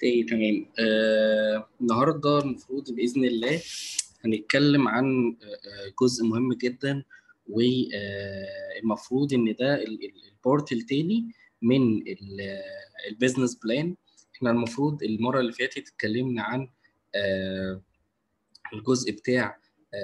اوكي تمام آه، النهارده المفروض باذن الله هنتكلم عن آه، آه، جزء مهم جدا والمفروض ان ده ال- ال- البارت التاني من البيزنس بلان احنا المفروض المره اللي فاتت اتكلمنا عن آه، الجزء بتاع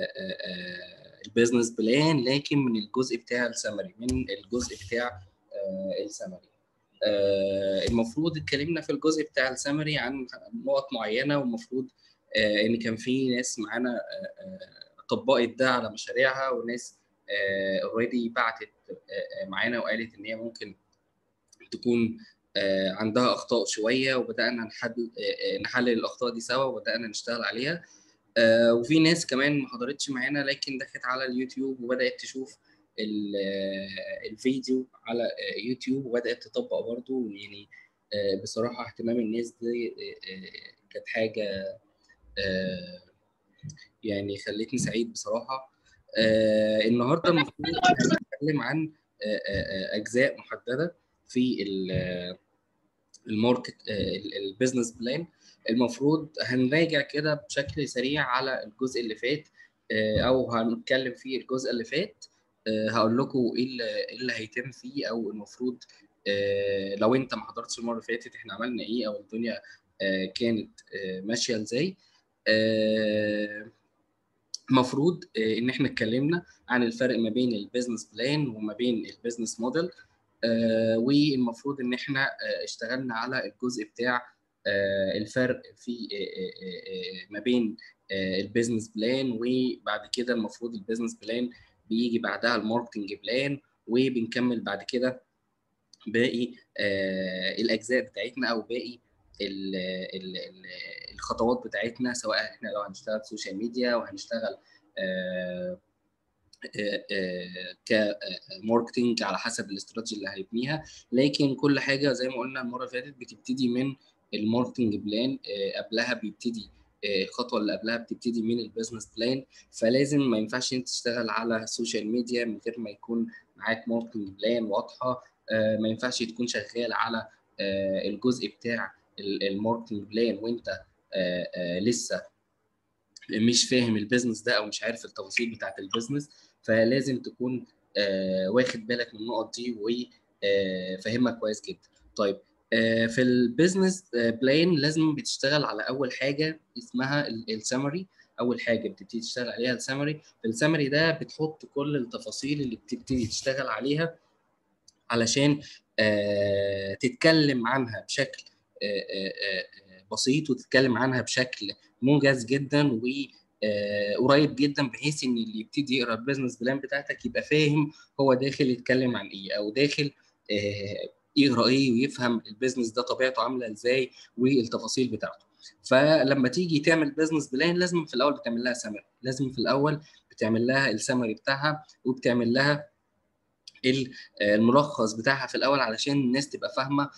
البيزنس بلان لكن من الجزء بتاع السمري من الجزء بتاع السمري آه، المفروض اتكلمنا في الجزء بتاع السمري عن نقط معينه والمفروض آه، ان كان في ناس معانا آه، آه، طبقت ده على مشاريعها وناس اوريدي بعتت آه، معانا وقالت ان هي ممكن تكون آه، عندها اخطاء شويه وبدانا نحلل آه، آه، نحلل الاخطاء دي سوا وبدانا نشتغل عليها آه، وفي ناس كمان ما حضرتش معانا لكن دخلت على اليوتيوب وبدات تشوف ال- آه، الفيديو على آه، يوتيوب وبدات تطبق برضه يعني آه، بصراحه اهتمام الناس دي آه، آه، كانت حاجه آه، يعني خلتني سعيد بصراحه آه، النهارده المفروض هنتكلم عن آه، آه، آه، اجزاء محدده في ال- الماركت البيزنس بلان المفروض هنراجع كده بشكل سريع على الجزء اللي فات آه، او هنتكلم فيه الجزء اللي فات آه، هقول لكم ايه اللي إيه اللي هيتم فيه او المفروض آه، لو انت ما حضرتش المره اللي فاتت احنا عملنا ايه او الدنيا آه، كانت آه، ماشيه ازاي آه، المفروض آه، ان احنا اتكلمنا عن الفرق ما بين البيزنس بلان وما بين البيزنس موديل آه، والمفروض ان احنا آه، اشتغلنا على الجزء بتاع آه، الفرق في آه، آه، آه، ما بين البيزنس بلان وبعد كده المفروض البيزنس بلان بيجي بعدها الماركتنج بلان وبنكمل بعد كده باقي آه، الاجزاء بتاعتنا او باقي ال ال ال الخطوات بتاعتنا سواء احنا لو هنشتغل سوشيال ميديا وهنشتغل آه، كماركتنج على حسب الاستراتيجي اللي هيبنيها لكن كل حاجه زي ما قلنا المره اللي فاتت بتبتدي من الماركتنج بلان قبلها بيبتدي آه، الخطوه اللي قبلها بتبتدي من البيزنس بلان فلازم ما ينفعش انت تشتغل على السوشيال ميديا من غير ما يكون معاك ماركتنج بلان واضحه آه، ما ينفعش تكون شغال على آه، الجزء بتاع الماركتنج بلان وانت آه، آه، لسه مش فاهم البيزنس ده او مش عارف التفاصيل بتاعت البيزنس فلازم تكون آه، واخد بالك من النقط دي وفاهمها كويس جدا طيب آه، في البيزنس بلان لازم بتشتغل على اول حاجه اسمها السمري اول حاجه بتبتدي تشتغل عليها السمري في السمري ده بتحط كل التفاصيل اللي بتبتدي تشتغل عليها علشان آه، تتكلم عنها بشكل آه، آه، آه، بسيط وتتكلم عنها بشكل موجز جدا و آه، قريب جدا بحيث ان اللي يبتدي يقرا البيزنس بلان بتاعتك يبقى فاهم هو داخل يتكلم عن ايه او داخل آه، يقرا ايه ويفهم البيزنس ده طبيعته عامله ازاي والتفاصيل بتاعته فلما تيجي تعمل بيزنس بلان لازم في الاول بتعمل لها سمري لازم في الاول بتعمل لها السمري بتاعها وبتعمل لها ال- آه، الملخص بتاعها في الاول علشان الناس تبقى فاهمه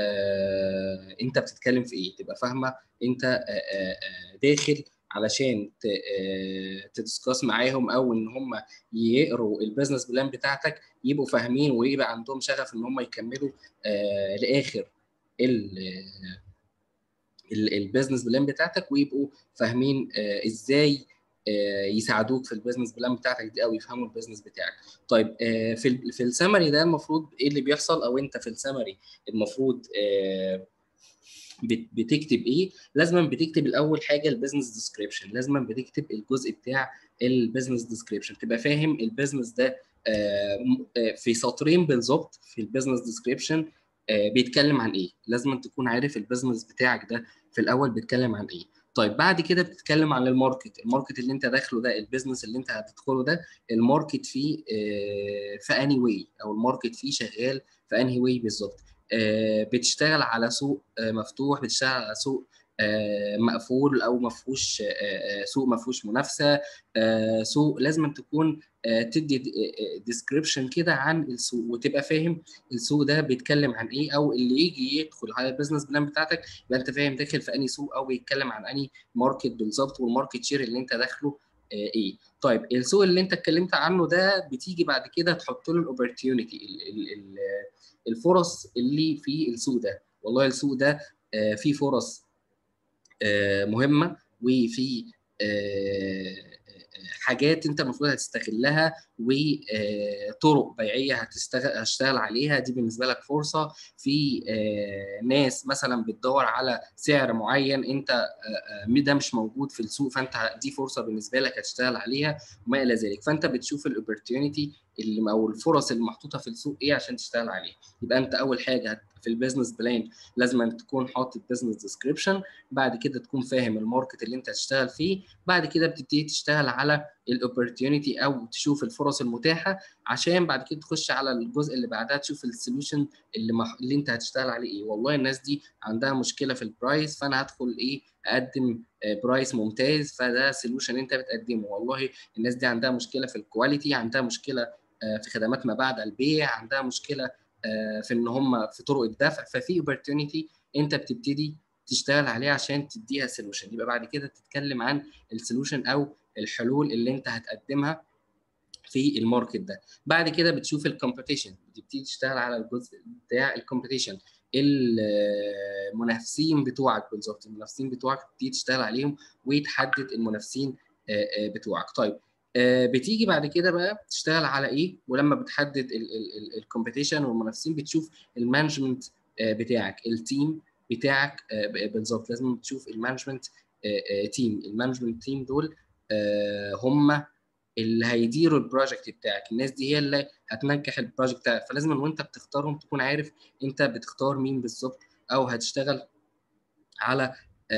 آه، انت بتتكلم في ايه تبقى فاهمه انت آه، آه، آه، داخل علشان ت- آه، تدسكاس معاهم او ان هم يقروا البيزنس بلان بتاعتك يبقوا فاهمين ويبقى عندهم شغف ان هم يكملوا آه، لاخر ال- ال- البيزنس بلان بتاعتك ويبقوا فاهمين آه، ازاي آه، يساعدوك في البيزنس بلان بتاعتك دي او يفهموا البيزنس بتاعك طيب آه، في ال- في السمري ده المفروض ايه اللي بيحصل او انت في السمري المفروض آه، بت- بتكتب ايه لازما بتكتب الاول حاجه البيزنس ديسكريبشن لازما بتكتب الجزء بتاع البيزنس ديسكريبشن تبقى فاهم البيزنس ده آه، م- آه، في سطرين بالظبط في البيزنس ديسكريبشن بيتكلم عن ايه لازما تكون عارف البيزنس بتاعك ده في الاول بيتكلم عن ايه طيب بعد كده بتتكلم عن الماركت الماركت اللي انت داخله ده البيزنس اللي انت هتدخله ده الماركت فيه آه، في اني واي او الماركت فيه شغال في انهي واي بالظبط آه، بتشتغل على سوق آه، مفتوح بتشتغل على سوق آه، مقفول او ما فيهوش آه، آه، سوق ما فيهوش منافسه آه، سوق لازم تكون آه، تدي ديسكريبشن كده عن السوق وتبقى فاهم السوق ده بيتكلم عن ايه او اللي يجي يدخل على البيزنس بلان بتاعتك يبقى انت فاهم داخل في انهي سوق او بيتكلم عن انهي ماركت بالظبط والماركت شير اللي انت داخله آه، ايه طيب السوق اللي انت اتكلمت عنه ده بتيجي بعد كده تحط له الاوبورتيونيتي الفرص اللي في السوق ده والله السوق ده آه، فيه فرص مهمه وفي حاجات انت المفروض هتستغلها وطرق بيعيه هتشتغل هتشتغل عليها دي بالنسبه لك فرصه في ناس مثلا بتدور على سعر معين انت ده مش موجود في السوق فانت دي فرصه بالنسبه لك هتشتغل عليها وما الى ذلك فانت بتشوف الاوبورتيونيتي اللي او الفرص اللي محطوطه في السوق ايه عشان تشتغل عليها يبقى انت اول حاجه في البيزنس بلان لازم تكون حاطط بزنس ديسكريبشن بعد كده تكون فاهم الماركت اللي انت هتشتغل فيه بعد كده بتبتدي تشتغل على الاوبورتيونيتي او تشوف الفرص المتاحه عشان بعد كده تخش على الجزء اللي بعدها تشوف السوليوشن اللي مح... اللي انت هتشتغل عليه ايه والله الناس دي عندها مشكله في البرايس فانا هدخل ايه اقدم برايس ممتاز فده سوليوشن انت بتقدمه والله الناس دي عندها مشكله في الكواليتي عندها مشكله في خدمات ما بعد البيع عندها مشكله في ان هم في طرق الدفع ففي اوبورتيونيتي انت بتبتدي تشتغل عليه عشان تديها سولوشن يبقى بعد كده تتكلم عن السولوشن او الحلول اللي انت هتقدمها في الماركت ده بعد كده بتشوف الكومبيتيشن بتبتدي تشتغل على الجزء بتاع الكومبيتيشن المنافسين بتوعك بالظبط المنافسين بتوعك تبتدي تشتغل عليهم وتحدد المنافسين بتوعك طيب بتيجي بعد كده بقى تشتغل على ايه ولما بتحدد الكومبيتيشن والمنافسين بتشوف المانجمنت بتاعك التيم بتاعك بالظبط لازم تشوف المانجمنت تيم المانجمنت تيم دول هم اللي هيديروا البروجكت بتاعك الناس دي هي اللي هتنجح البروجكت بتاعك فلازم وانت بتختارهم تكون عارف انت بتختار مين بالظبط او هتشتغل على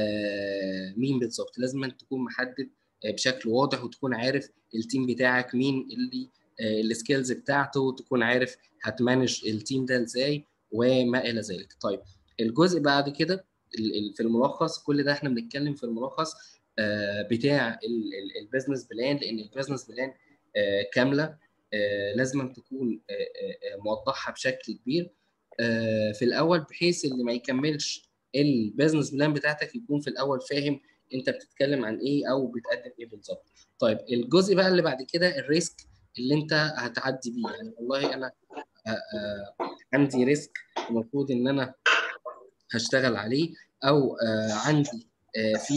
مين بالظبط لازم تكون محدد بشكل واضح وتكون عارف التيم بتاعك مين اللي السكيلز بتاعته وتكون عارف هتمانج التيم ده ازاي وما الى ذلك طيب الجزء بعد كده في الملخص كل ده احنا بنتكلم في الملخص بتاع البيزنس بلان لان البيزنس بلان كامله لازم تكون موضحها بشكل كبير في الاول بحيث اللي ما يكملش البيزنس بلان بتاعتك يكون في الاول فاهم انت بتتكلم عن ايه او بتقدم ايه بالظبط طيب الجزء بقى اللي بعد كده الريسك اللي انت هتعدي بيه يعني والله انا عندي ريسك المفروض ان انا هشتغل عليه او عندي في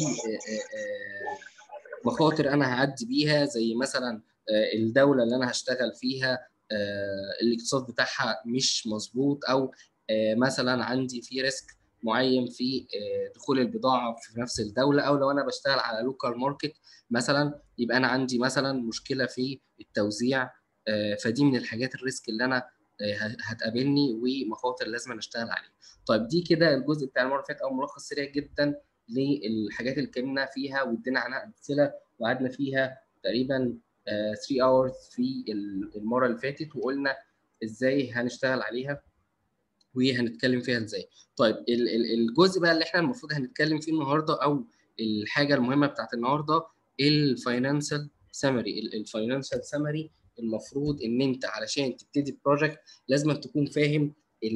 مخاطر انا هعدي بيها زي مثلا الدوله اللي انا هشتغل فيها الاقتصاد بتاعها مش مظبوط او مثلا عندي في ريسك معين في دخول البضاعه في نفس الدوله او لو انا بشتغل على لوكال ماركت مثلا يبقى انا عندي مثلا مشكله في التوزيع فدي من الحاجات الريسك اللي انا هتقابلني ومخاطر لازم اشتغل عليها طيب دي كده الجزء بتاع المره اللي فاتت او ملخص سريع جدا للحاجات اللي اتكلمنا فيها وادينا عنها امثله وقعدنا فيها تقريبا 3 اورز في المره اللي فاتت وقلنا ازاي هنشتغل عليها وهنتكلم فيها ازاي طيب الجزء بقى اللي احنا المفروض هنتكلم فيه النهارده او الحاجه المهمه بتاعت النهارده الفاينانشال سمري الفاينانشال سمري المفروض ان انت علشان تبتدي بروجكت لازم تكون فاهم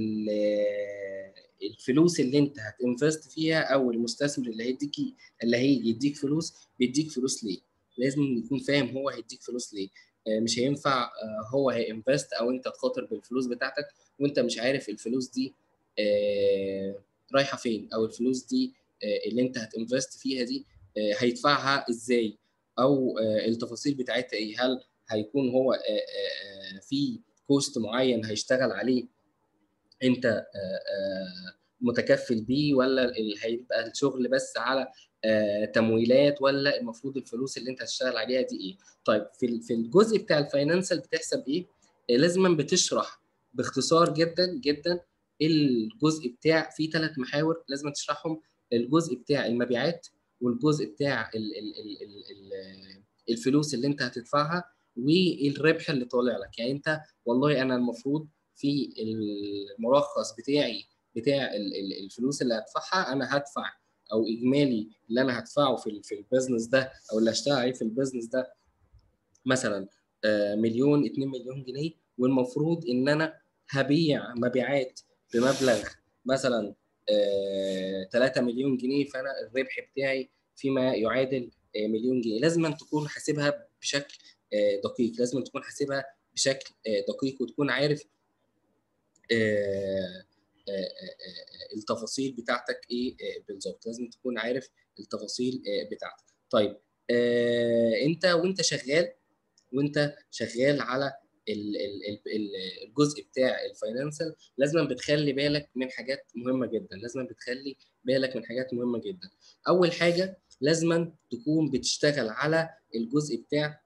الفلوس اللي انت هتنفست فيها او المستثمر اللي هيديك اللي هيجي يديك فلوس بيديك فلوس ليه لازم يكون فاهم هو هيديك فلوس ليه مش هينفع هو هينفست او انت تخاطر بالفلوس بتاعتك وانت مش عارف الفلوس دي رايحه فين او الفلوس دي اللي انت هتنفست فيها دي هيدفعها ازاي او التفاصيل بتاعتها ايه هل هيكون هو في كوست معين هيشتغل عليه انت متكفل بيه ولا هيبقى الشغل بس على تمويلات ولا المفروض الفلوس اللي انت هتشتغل عليها دي ايه طيب في في الجزء بتاع الفاينانشال بتحسب ايه لازما بتشرح باختصار جدا جدا الجزء بتاع في ثلاث محاور لازم تشرحهم الجزء بتاع المبيعات والجزء بتاع ال ال ال ال ال الفلوس اللي انت هتدفعها والربح اللي طالع لك يعني انت والله انا المفروض في الملخص بتاعي بتاع الفلوس اللي هدفعها انا هدفع او اجمالي اللي انا هدفعه في في البيزنس ده او اللي هشتغل عليه في البيزنس ده مثلا مليون 2 مليون جنيه والمفروض ان انا هبيع مبيعات بمبلغ مثلا 3 مليون جنيه فانا الربح بتاعي فيما يعادل مليون جنيه لازم تكون حاسبها بشكل دقيق لازم تكون حاسبها بشكل دقيق وتكون عارف التفاصيل بتاعتك ايه بالظبط لازم تكون عارف التفاصيل بتاعتك طيب انت وانت شغال وانت شغال على الجزء بتاع الفاينانشال لازم بتخلي بالك من حاجات مهمه جدا لازم بتخلي بالك من حاجات مهمه جدا اول حاجه لازم تكون بتشتغل على الجزء بتاع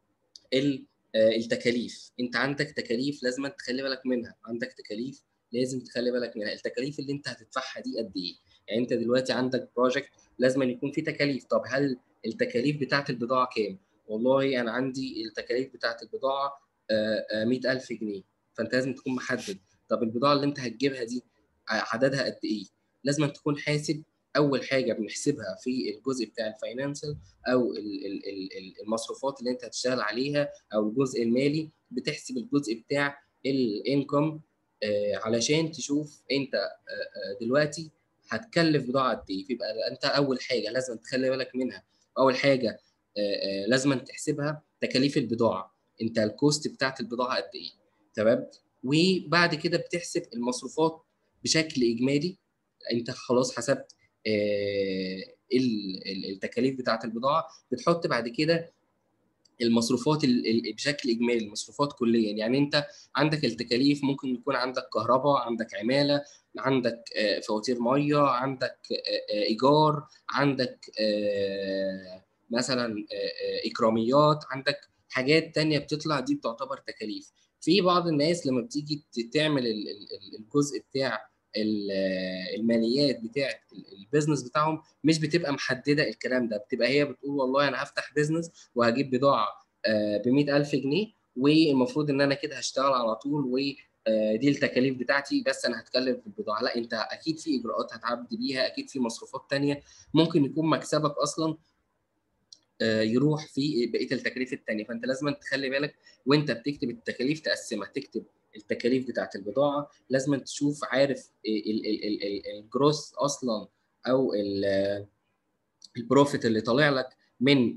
التكاليف انت عندك تكاليف لازم تخلي بالك منها عندك تكاليف لازم تخلي بالك منها التكاليف اللي انت هتدفعها دي قد ايه يعني انت دلوقتي عندك بروجكت لازم يكون في تكاليف طب هل التكاليف بتاعت البضاعه كام والله انا عندي التكاليف بتاعت البضاعه 100000 جنيه فانت لازم تكون محدد طب البضاعه اللي انت هتجيبها دي عددها قد ايه لازم تكون حاسب اول حاجه بنحسبها في الجزء بتاع الفاينانشال او المصروفات اللي انت هتشتغل عليها او الجزء المالي بتحسب الجزء بتاع الانكم علشان تشوف انت دلوقتي هتكلف بضاعه قد ايه فيبقى انت اول حاجه لازم تخلي بالك منها اول حاجه لازم تحسبها تكاليف البضاعه انت الكوست بتاعت البضاعه قد ايه تمام وبعد كده بتحسب المصروفات بشكل اجمالي انت خلاص حسبت التكاليف بتاعت البضاعه بتحط بعد كده المصروفات بشكل اجمالي المصروفات كليا يعني انت عندك التكاليف ممكن يكون عندك كهرباء عندك عماله عندك فواتير ميه عندك ايجار عندك مثلا اكراميات عندك حاجات تانية بتطلع دي بتعتبر تكاليف في بعض الناس لما بتيجي تعمل الجزء بتاع الماليات بتاعه البيزنس بتاعهم مش بتبقى محدده الكلام ده بتبقى هي بتقول والله انا هفتح بيزنس وهجيب بضاعه ب 100000 جنيه والمفروض ان انا كده هشتغل على طول ودي التكاليف بتاعتي بس انا هتكلم في البضاعه لا انت اكيد في اجراءات هتعدي بيها اكيد في مصروفات تانية ممكن يكون مكسبك اصلا يروح في بقيه التكاليف الثانيه فانت لازم تخلي بالك وانت بتكتب التكاليف تقسمها تكتب التكاليف بتاعت البضاعه لازم تشوف عارف الجروس اصلا او البروفيت اللي طالع لك من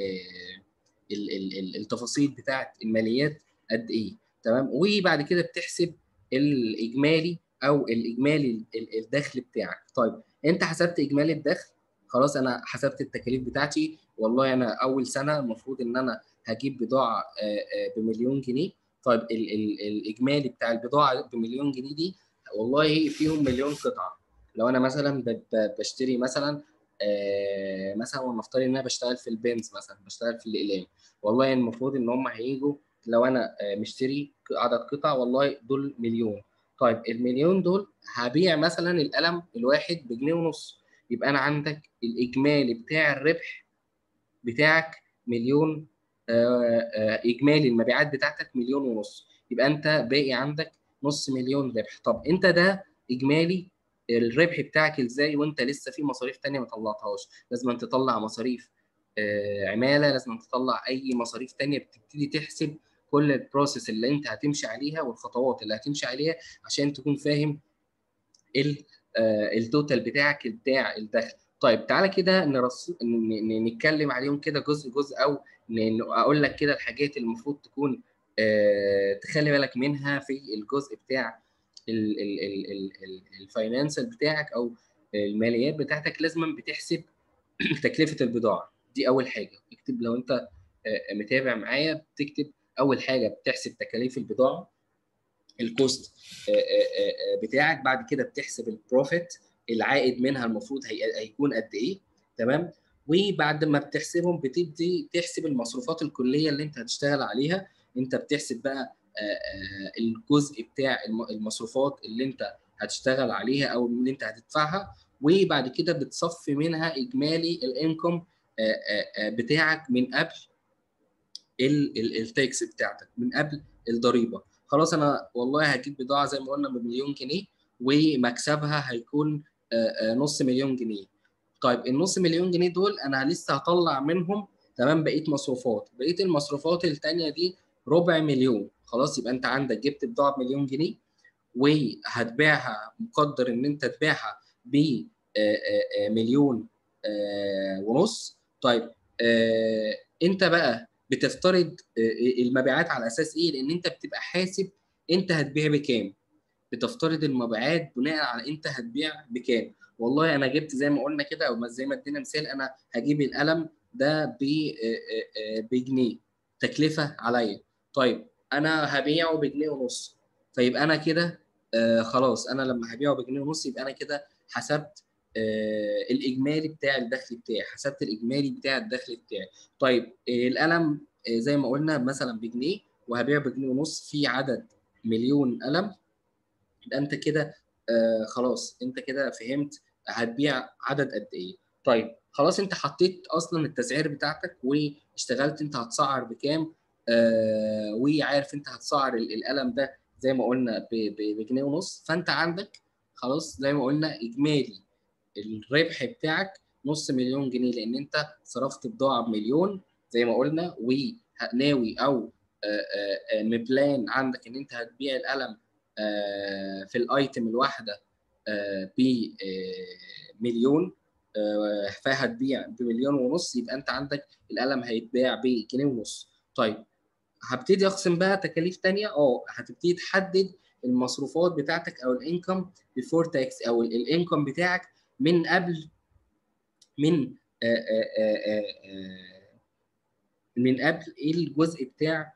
التفاصيل بتاعت الماليات قد ايه تمام وبعد كده بتحسب الاجمالي او الاجمالي الدخل بتاعك طيب انت حسبت اجمالي الدخل خلاص انا حسبت التكاليف بتاعتي والله انا اول سنه المفروض ان انا هجيب بضاعه بمليون جنيه طيب ال ال الاجمالي بتاع البضاعه بمليون جنيه دي والله فيهم مليون قطعه لو انا مثلا بشتري مثلا مثلا ونفترض ان انا بشتغل في البنز مثلا بشتغل في الاقلام والله المفروض ان هم هيجوا لو انا مشتري عدد قطع والله دول مليون طيب المليون دول هبيع مثلا القلم الواحد بجنيه ونص يبقى انا عندك الاجمالي بتاع الربح بتاعك مليون اجمالي المبيعات بتاعتك مليون ونص يبقى انت باقي عندك نص مليون ربح طب انت ده اجمالي الربح بتاعك ازاي وانت لسه في مصاريف تانية ما طلعتهاش لازم أن تطلع مصاريف عماله لازم أن تطلع اي مصاريف تانية بتبتدي تحسب كل البروسيس اللي انت هتمشي عليها والخطوات اللي هتمشي عليها عشان تكون فاهم التوتال بتاعك بتاع الدخل طيب تعالى كده نرص... نتكلم عليهم كده جزء جزء او اقول لك كده الحاجات اللي المفروض تكون آه تخلي بالك منها في الجزء بتاع الفاينانشال بتاعك او الماليات بتاعتك لازم بتحسب تكلفه البضاعه دي اول حاجه اكتب لو انت آه متابع معايا بتكتب اول حاجه بتحسب تكاليف البضاعه الكوست آه بتاعك بعد كده بتحسب البروفيت العائد منها المفروض هيكون قد ايه تمام وبعد ما بتحسبهم بتبدي تحسب المصروفات الكليه اللي انت هتشتغل عليها انت بتحسب بقى الجزء بتاع المصروفات اللي انت هتشتغل عليها او اللي انت هتدفعها وبعد كده بتصفي منها اجمالي الانكم بتاعك من قبل التاكس بتاعتك من قبل الضريبه خلاص انا والله هجيب بضاعه زي ما قلنا بمليون جنيه ومكسبها هيكون نص مليون جنيه طيب النص مليون جنيه دول انا لسه هطلع منهم تمام بقيه مصروفات بقيه المصروفات الثانيه دي ربع مليون خلاص يبقى انت عندك جبت بضاعه بمليون جنيه وهتبيعها مقدر ان انت تبيعها ب مليون ونص طيب انت بقى بتفترض المبيعات على اساس ايه لان انت بتبقى حاسب انت هتبيع بكام بتفترض المبيعات بناء على انت هتبيع بكام والله انا جبت زي ما قلنا كده او زي ما ادينا مثال انا هجيب القلم ده بجنيه تكلفه عليا طيب انا هبيعه بجنيه ونص فيبقى انا كده آه خلاص انا لما هبيعه بجنيه ونص يبقى انا كده حسبت آه الاجمالي بتاع الدخل بتاعي حسبت الاجمالي بتاع الدخل بتاعي طيب آه القلم آه زي ما قلنا مثلا بجنيه وهبيع بجنيه ونص في عدد مليون قلم يبقى انت كده آه خلاص انت كده فهمت هتبيع عدد قد ايه طيب خلاص انت حطيت اصلا التسعير بتاعتك واشتغلت انت هتسعر بكام آه وعارف انت هتسعر القلم ده زي ما قلنا بجنيه ونص فانت عندك خلاص زي ما قلنا اجمالي الربح بتاعك نص مليون جنيه لان انت صرفت بضاعه بمليون زي ما قلنا وناوي او مبلان عندك ان انت هتبيع القلم في الايتم الواحده بمليون فهتبيع بمليون ونص يبقى انت عندك القلم هيتباع بجنيه ونص طيب هبتدي اقسم بقى تكاليف تانية اه هتبتدي تحدد المصروفات بتاعتك او الانكم بيفور تاكس او الانكم بتاعك من قبل من آآ آآ آآ من قبل ايه الجزء بتاع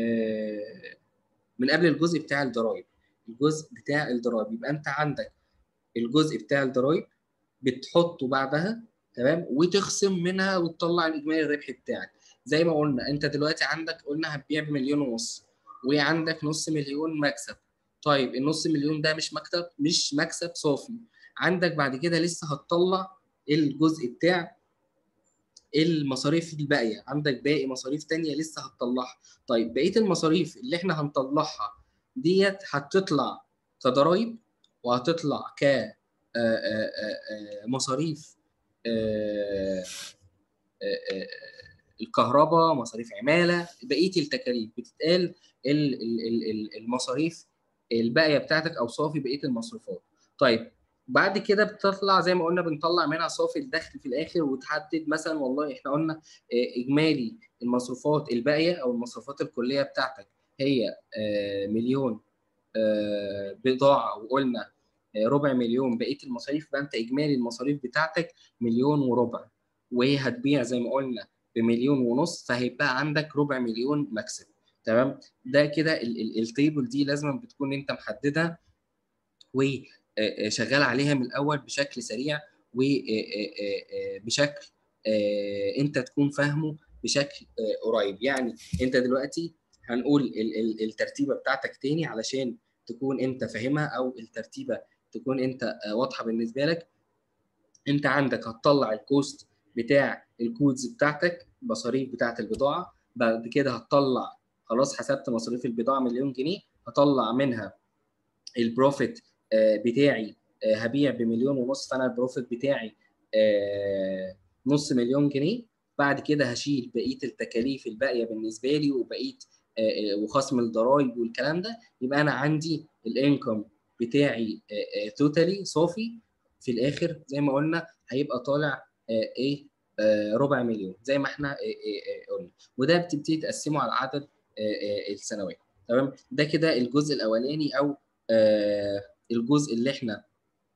من قبل الجزء بتاع الضرايب الجزء بتاع الضرايب يبقى انت عندك الجزء بتاع الضرايب بتحطه بعدها تمام وتخصم منها وتطلع الاجمالي الربح بتاعك زي ما قلنا انت دلوقتي عندك قلنا هتبيع بمليون ونص وعندك نص مليون مكسب طيب النص مليون ده مش مكسب مش مكسب صافي عندك بعد كده لسه هتطلع الجزء بتاع المصاريف الباقيه عندك باقي مصاريف تانية لسه هتطلعها طيب بقيه المصاريف اللي احنا هنطلعها ديت هتطلع كضرايب وهتطلع ك مصاريف الكهرباء مصاريف عماله بقيه التكاليف بتتقال المصاريف الباقيه بتاعتك او صافي بقيه المصروفات طيب بعد كده بتطلع زي ما قلنا بنطلع منها صافي الدخل في الاخر وتحدد مثلا والله احنا قلنا اجمالي المصروفات الباقيه او المصروفات الكليه بتاعتك هي مليون بضاعه وقلنا ربع مليون بقيه المصاريف يبقى انت اجمالي المصاريف بتاعتك مليون وربع وهي هتبيع زي ما قلنا بمليون ونص فهيبقى عندك ربع مليون مكسب تمام ده كده التيبل دي لازم بتكون انت محددها وشغال عليها من الاول بشكل سريع وبشكل انت تكون فاهمه بشكل قريب يعني انت دلوقتي هنقول الترتيبه بتاعتك تاني علشان تكون انت فاهمها او الترتيبه تكون انت واضحه بالنسبه لك انت عندك هتطلع الكوست بتاع الكودز بتاعتك مصاريف بتاعت البضاعه بعد كده هتطلع خلاص حسبت مصاريف البضاعه مليون جنيه هطلع منها البروفيت بتاعي هبيع بمليون ونص فانا البروفيت بتاعي نص مليون جنيه بعد كده هشيل بقيه التكاليف الباقيه بالنسبه لي وبقيه وخصم الضرايب والكلام ده يبقى انا عندي الانكم بتاعي توتالي صافي في الاخر زي ما قلنا هيبقى طالع ايه ربع مليون زي ما احنا قلنا وده بتبتدي تقسمه على عدد السنوات تمام ده كده الجزء الاولاني او الجزء اللي احنا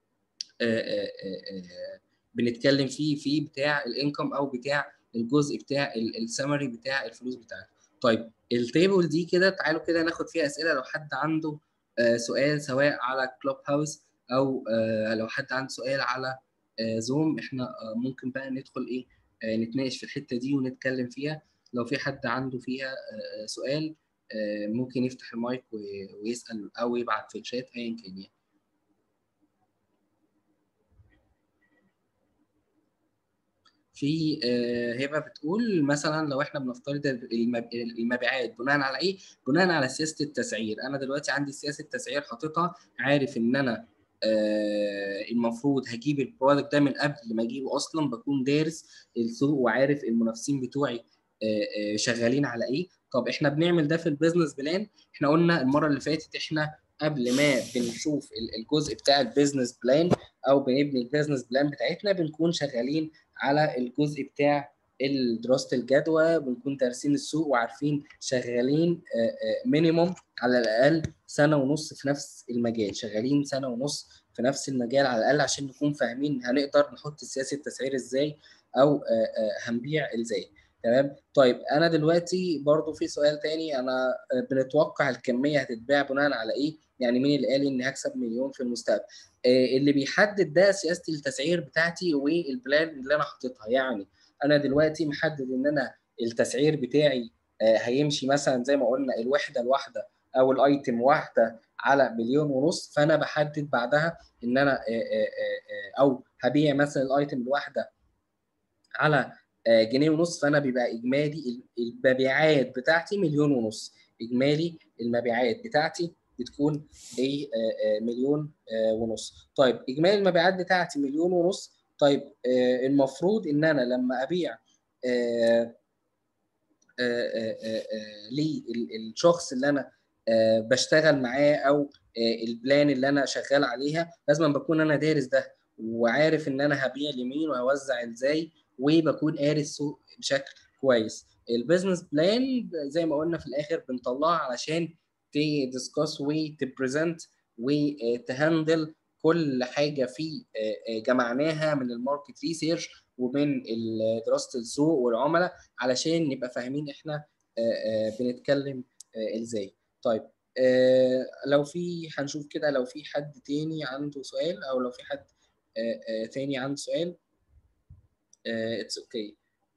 بنتكلم فيه فيه بتاع الانكم او بتاع الجزء بتاع السمري بتاع الفلوس بتاعتك طيب التيبل دي كده تعالوا كده ناخد فيها اسئله لو حد عنده سؤال سواء على كلوب هاوس او لو حد عنده سؤال على زوم احنا ممكن بقى ندخل ايه نتناقش في الحته دي ونتكلم فيها لو في حد عنده فيها سؤال ممكن يفتح المايك ويسال او يبعت في الشات ايا كان يعني في هبه بتقول مثلا لو احنا بنفترض المبيعات بناء على ايه؟ بناء على سياسه التسعير، انا دلوقتي عندي سياسه تسعير حاططها عارف ان انا المفروض هجيب البرودكت ده من قبل ما اجيبه اصلا بكون دارس السوق وعارف المنافسين بتوعي شغالين على ايه طب احنا بنعمل ده في البيزنس بلان احنا قلنا المره اللي فاتت احنا قبل ما بنشوف الجزء بتاع البيزنس بلان او بنبني البيزنس بلان بتاعتنا بنكون شغالين على الجزء بتاع دراسه الجدوى بنكون دارسين السوق وعارفين شغالين مينيموم على الاقل سنه ونص في نفس المجال شغالين سنه ونص في نفس المجال على الاقل عشان نكون فاهمين هنقدر نحط سياسه التسعير ازاي او هنبيع ازاي تمام طيب انا دلوقتي برضو في سؤال تاني انا بنتوقع الكميه هتتباع بناء على ايه يعني مين اللي قال لي اني هكسب مليون في المستقبل اللي بيحدد ده سياسه التسعير بتاعتي والبلان اللي انا حاططها يعني انا دلوقتي محدد ان انا التسعير بتاعي هيمشي مثلا زي ما قلنا الوحده الواحده او الايتم واحده على مليون ونص فانا بحدد بعدها ان انا او هبيع مثلا الايتم الواحده على جنيه ونص فانا بيبقى اجمالي المبيعات بتاعتي مليون ونص اجمالي المبيعات بتاعتي بتكون ايه مليون ونص طيب اجمالي المبيعات بتاعتي مليون ونص طيب المفروض ان انا لما ابيع للشخص اللي انا بشتغل معاه او البلان اللي انا شغال عليها لازم بكون انا دارس ده وعارف ان انا هبيع لمين وهوزع ازاي وبكون قاري السوق بشكل كويس البيزنس بلان زي ما قلنا في الاخر بنطلعها علشان تدسكس وتبريزنت وتهندل كل حاجه في جمعناها من الماركت ريسيرش ومن دراسه السوق والعملاء علشان نبقى فاهمين احنا بنتكلم ازاي طيب لو في هنشوف كده لو في حد تاني عنده سؤال او لو في حد تاني عنده سؤال اتس اوكي okay.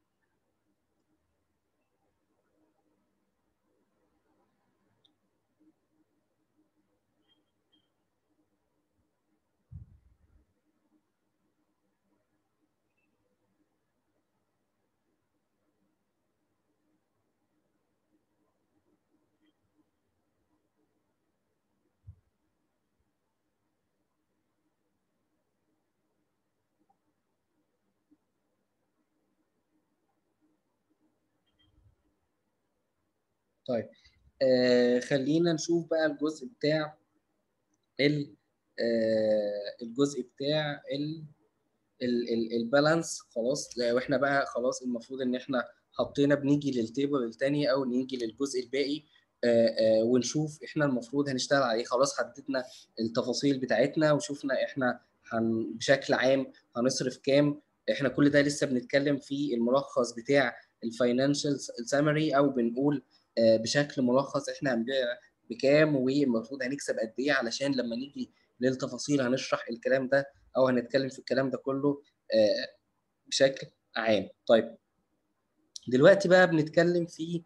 طيب آه خلينا نشوف بقى الجزء بتاع ال آه الجزء بتاع ال البالانس خلاص واحنا بقى خلاص المفروض ان احنا حطينا بنيجي للتيبل الثاني او نيجي للجزء الباقي آه آه ونشوف احنا المفروض هنشتغل عليه خلاص حددنا التفاصيل بتاعتنا وشوفنا احنا هن بشكل عام هنصرف كام احنا كل ده لسه بنتكلم في الملخص بتاع الفاينانشال سامري او بنقول بشكل ملخص احنا هنبيع بكام والمفروض هنكسب قد ايه علشان لما نيجي للتفاصيل هنشرح الكلام ده او هنتكلم في الكلام ده كله بشكل عام طيب دلوقتي بقى بنتكلم في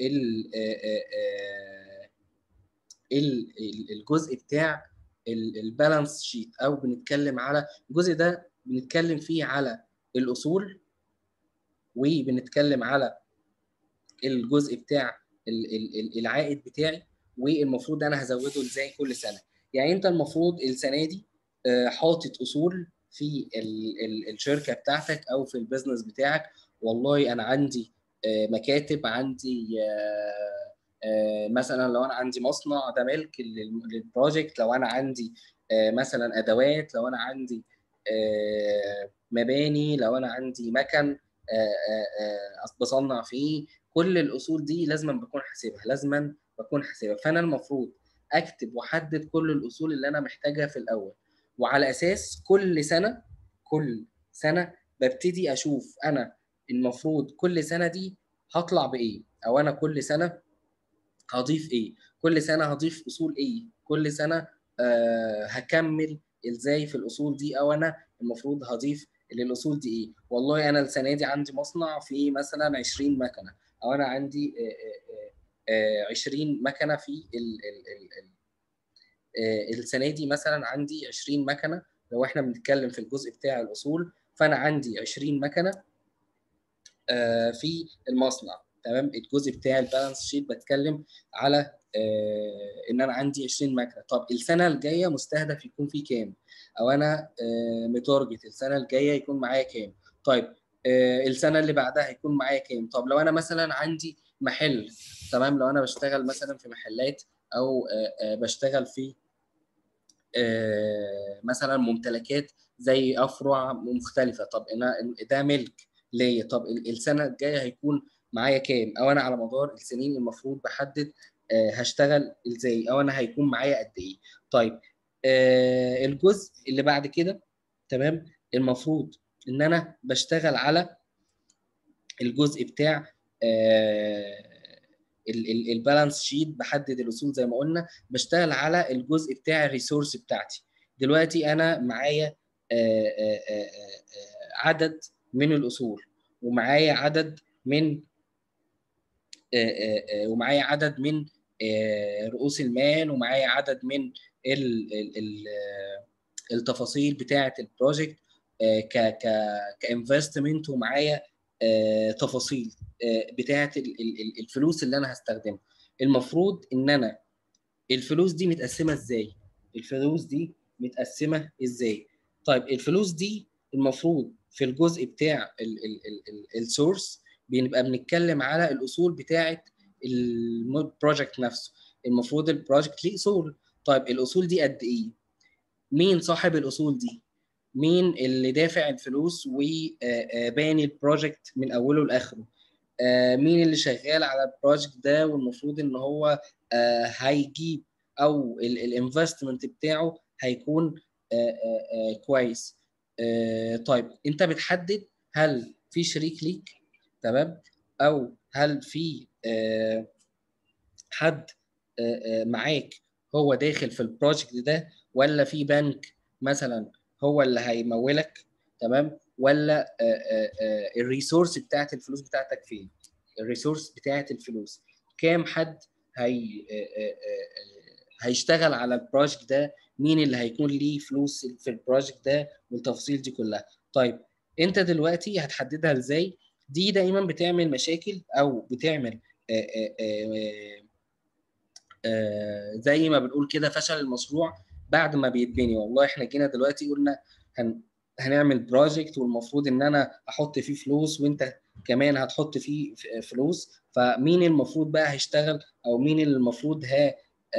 الجزء بتاع البالانس شيت او بنتكلم على الجزء ده بنتكلم فيه على الاصول وبنتكلم على الجزء بتاع العائد بتاعي والمفروض انا هزوده ازاي كل سنه يعني انت المفروض السنه دي حاطط اصول في الشركه بتاعتك او في البيزنس بتاعك والله انا عندي مكاتب عندي مثلا لو انا عندي مصنع ده ملك للبروجكت لو انا عندي مثلا ادوات لو انا عندي مباني لو انا عندي مكن بصنع فيه كل الاصول دي لازم بكون حاسبها لازم بكون حاسبها فانا المفروض اكتب واحدد كل الاصول اللي انا محتاجها في الاول وعلى اساس كل سنه كل سنه ببتدي اشوف انا المفروض كل سنه دي هطلع بايه او انا كل سنه هضيف ايه كل سنه هضيف اصول ايه كل سنه آه هكمل ازاي في الاصول دي او انا المفروض هضيف للاصول دي ايه والله انا السنه دي عندي مصنع فيه مثلا 20 مكنه او انا عندي آه آه 20 مكنه في ال ال ال ال السنه دي مثلا عندي 20 مكنه لو احنا بنتكلم في الجزء بتاع الاصول فانا عندي 20 مكنه في المصنع تمام الجزء بتاع البالانس شيت بتكلم على ان انا عندي 20 مكنه طب السنه الجايه مستهدف يكون في كام او انا متارجت السنه الجايه يكون معايا كام طيب السنه اللي بعدها هيكون معايا كام طب لو انا مثلا عندي محل تمام لو انا بشتغل مثلا في محلات او بشتغل في مثلا ممتلكات زي افرع مختلفه طب انا ده ملك ليا طب السنه الجايه هيكون معايا كام او انا على مدار السنين المفروض بحدد هشتغل ازاي او انا هيكون معايا قد ايه طيب الجزء اللي بعد كده تمام المفروض ان انا بشتغل على الجزء بتاع البالانس شيت بحدد الاصول زي ما قلنا بشتغل على الجزء بتاع الريسورس بتاعتي دلوقتي انا معايا عدد من الاصول ومعايا عدد من ومعايا عدد من رؤوس المال ومعايا عدد من التفاصيل بتاعه البروجكت ك ك كانفستمنت ومعايا تفاصيل بتاعه الفلوس اللي انا هستخدمها المفروض ان انا الفلوس دي متقسمه ازاي الفلوس دي متقسمه ازاي طيب الفلوس دي المفروض في الجزء بتاع السورس بنبقى بنتكلم على الاصول بتاعه البروجكت نفسه المفروض البروجكت ليه اصول طيب الاصول دي قد ايه مين صاحب الاصول دي مين اللي دافع الفلوس وباني البروجكت من اوله لاخره مين اللي شغال على البروجكت ده والمفروض ان هو هيجيب او الانفستمنت بتاعه هيكون كويس طيب انت بتحدد هل في شريك ليك تمام او هل في حد معاك هو داخل في البروجكت ده ولا في بنك مثلا هو اللي هيمولك تمام ولا الريسورس بتاعت الفلوس بتاعتك فين الريسورس بتاعت الفلوس كام حد هي هيشتغل على البروجكت ده مين اللي هيكون ليه فلوس في البروجكت ده والتفاصيل دي كلها طيب انت دلوقتي هتحددها ازاي دي دايما بتعمل مشاكل او بتعمل آآ آآ آآ زي ما بنقول كده فشل المشروع بعد ما بيتبني والله احنا جينا دلوقتي قلنا هن هنعمل بروجكت والمفروض ان انا احط فيه فلوس وانت كمان هتحط فيه فلوس فمين المفروض بقى هيشتغل او مين اللي المفروض ها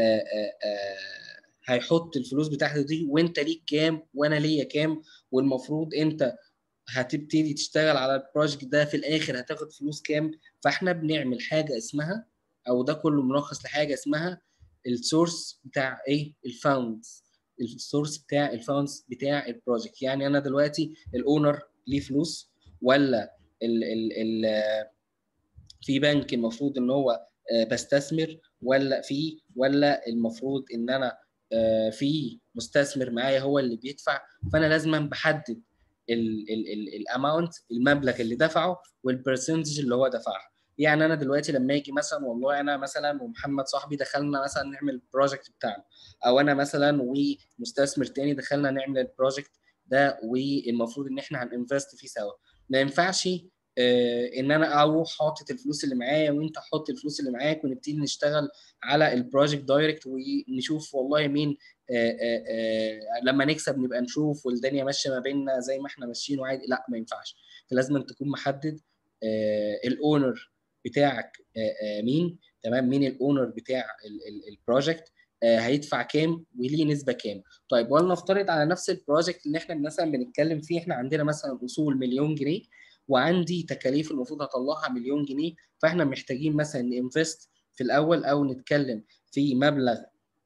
هيحط الفلوس بتاعته دي وانت ليك كام وانا ليا كام والمفروض انت هتبتدي تشتغل على البروجكت ده في الاخر هتاخد فلوس كام فاحنا بنعمل حاجه اسمها او ده كله ملخص لحاجه اسمها السورس بتاع ايه الفاوندز السورس بتاع الفاوندز بتاع البروجكت يعني انا دلوقتي الاونر ليه فلوس ولا ال ال ال في بنك المفروض ان هو بستثمر ولا في ولا المفروض ان انا في مستثمر معايا هو اللي بيدفع فانا لازم بحدد الاماونت المبلغ اللي دفعه والبرسنتج اللي هو دفعها يعني انا دلوقتي لما يجي مثلا والله انا مثلا ومحمد صاحبي دخلنا مثلا نعمل البروجكت بتاعنا او انا مثلا ومستثمر تاني دخلنا نعمل البروجكت ده والمفروض ان احنا هننفست فيه سوا ما ينفعش آه ان انا اروح حاطط الفلوس اللي معايا وانت حط الفلوس اللي معاك ونبتدي نشتغل على البروجكت دايركت ونشوف والله مين آآ آآ لما نكسب نبقى نشوف والدنيا ماشيه ما بيننا زي ما احنا ماشيين وعادي لا ما ينفعش فلازم تكون محدد الاونر بتاعك مين تمام مين الاونر بتاع البروجكت هيدفع كام وليه نسبه كام طيب ولنفترض على نفس البروجكت اللي احنا مثلا بنتكلم فيه احنا عندنا مثلا اصول مليون جنيه وعندي تكاليف المفروض هطلعها مليون جنيه فاحنا محتاجين مثلا ننفست في الاول او نتكلم في مبلغ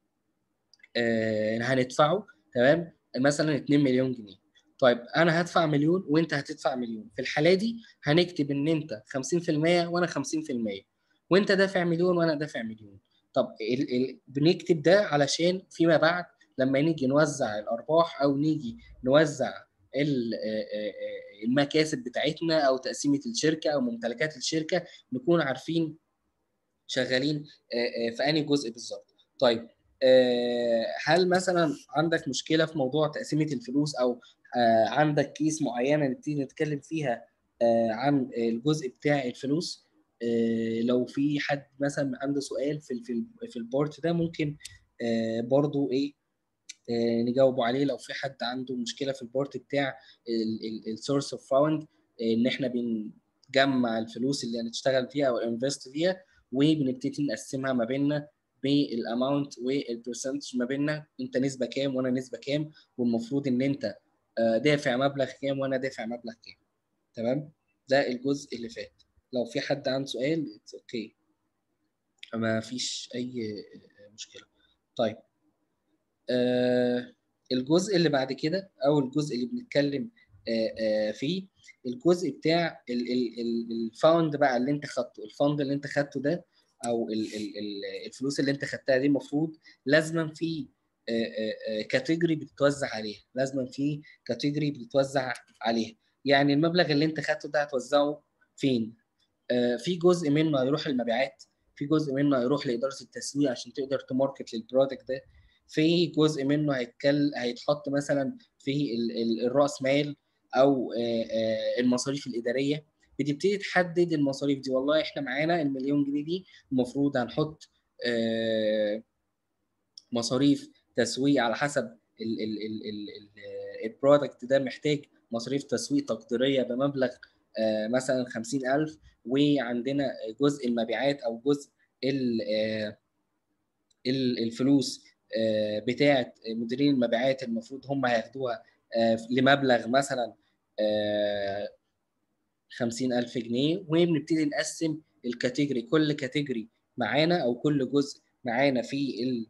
آه هندفعه تمام مثلا 2 مليون جنيه طيب انا هدفع مليون وانت هتدفع مليون في الحاله دي هنكتب ان انت 50% وانا 50% وانت دافع مليون وانا دافع مليون طب ال ال بنكتب ده علشان فيما بعد لما نيجي نوزع الارباح او نيجي نوزع المكاسب بتاعتنا او تقسيمه الشركه او ممتلكات الشركه نكون عارفين شغالين في انهي جزء بالظبط طيب هل مثلا عندك مشكله في موضوع تقسيمه الفلوس او عندك كيس معينه نبتدي نتكلم فيها عن الجزء بتاع الفلوس لو في حد مثلا عنده سؤال في في في البورت ده ممكن برضو ايه نجاوبوا عليه لو في حد عنده مشكله في البورت بتاع السورس اوف فاوند ان احنا بنجمع الفلوس اللي هنشتغل فيها او انفست فيها وبنبتدي نقسمها ما بيننا بالاماونت والبرسنتج ما بيننا انت نسبه كام وانا نسبه كام والمفروض ان انت دافع مبلغ كام وانا دافع مبلغ كام تمام ده الجزء اللي فات لو في حد عنده سؤال اوكي ما فيش اي مشكله طيب آه الجزء اللي بعد كده او الجزء اللي بنتكلم آه آه فيه الجزء بتاع الفاوند بقى اللي انت خدته الفاند اللي انت خدته ده او ال ال ال الفلوس اللي انت خدتها دي المفروض لازما في كاتيجوري بتتوزع عليها لازما في كاتيجوري بتتوزع عليها يعني المبلغ اللي انت خدته ده هتوزعه فين آه في جزء منه هيروح المبيعات في جزء منه هيروح لاداره التسويق عشان تقدر تماركت للبرودكت ده في جزء منه هيتكل هيتحط مثلا في الراس مال او المصاريف الاداريه بتبتدي تحدد المصاريف دي والله احنا معانا المليون جنيه دي المفروض هنحط مصاريف تسويق على حسب البرودكت ده محتاج مصاريف تسويق تقديريه بمبلغ مثلا 50000 وعندنا جزء المبيعات او جزء الفلوس بتاعه مديرين المبيعات المفروض هم هياخدوها لمبلغ مثلا 50000 جنيه وبنبتدي نقسم الكاتيجوري كل كاتيجوري معانا او كل جزء معانا في ال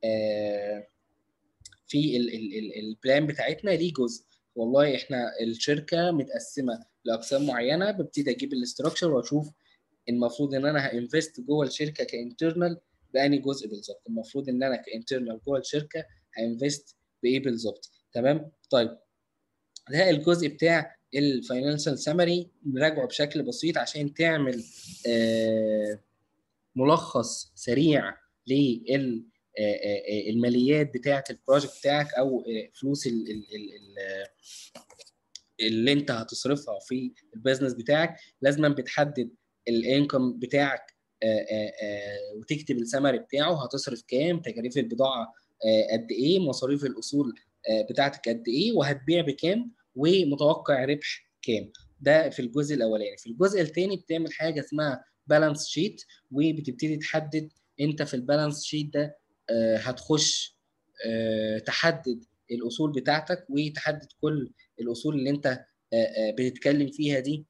في البلان بتاعتنا ليه جزء والله احنا الشركه متقسمه لاقسام معينه ببتدي اجيب الاستراكشر واشوف المفروض ان انا هانفست جوه الشركه كانترنال باني جزء بالظبط المفروض ان انا كانترنال جوه الشركه هانفست بايه بالظبط تمام طيب ده الجزء بتاع الفاينانشال سمري نراجعه بشكل بسيط عشان تعمل آه ملخص سريع لل الماليات بتاعه البروجكت بتاعك او فلوس ال ال ال اللي انت هتصرفها في البيزنس بتاعك لازما بتحدد الانكم بتاعك وتكتب السمري بتاعه هتصرف كام تكاليف البضاعه قد ايه مصاريف الاصول بتاعتك قد ايه وهتبيع بكام ومتوقع ربح كام ده في الجزء الاولاني في الجزء الثاني بتعمل حاجه اسمها بالانس شيت وبتبتدي تحدد انت في البالانس شيت ده هتخش تحدد الاصول بتاعتك وتحدد كل الاصول اللي انت بتتكلم فيها دي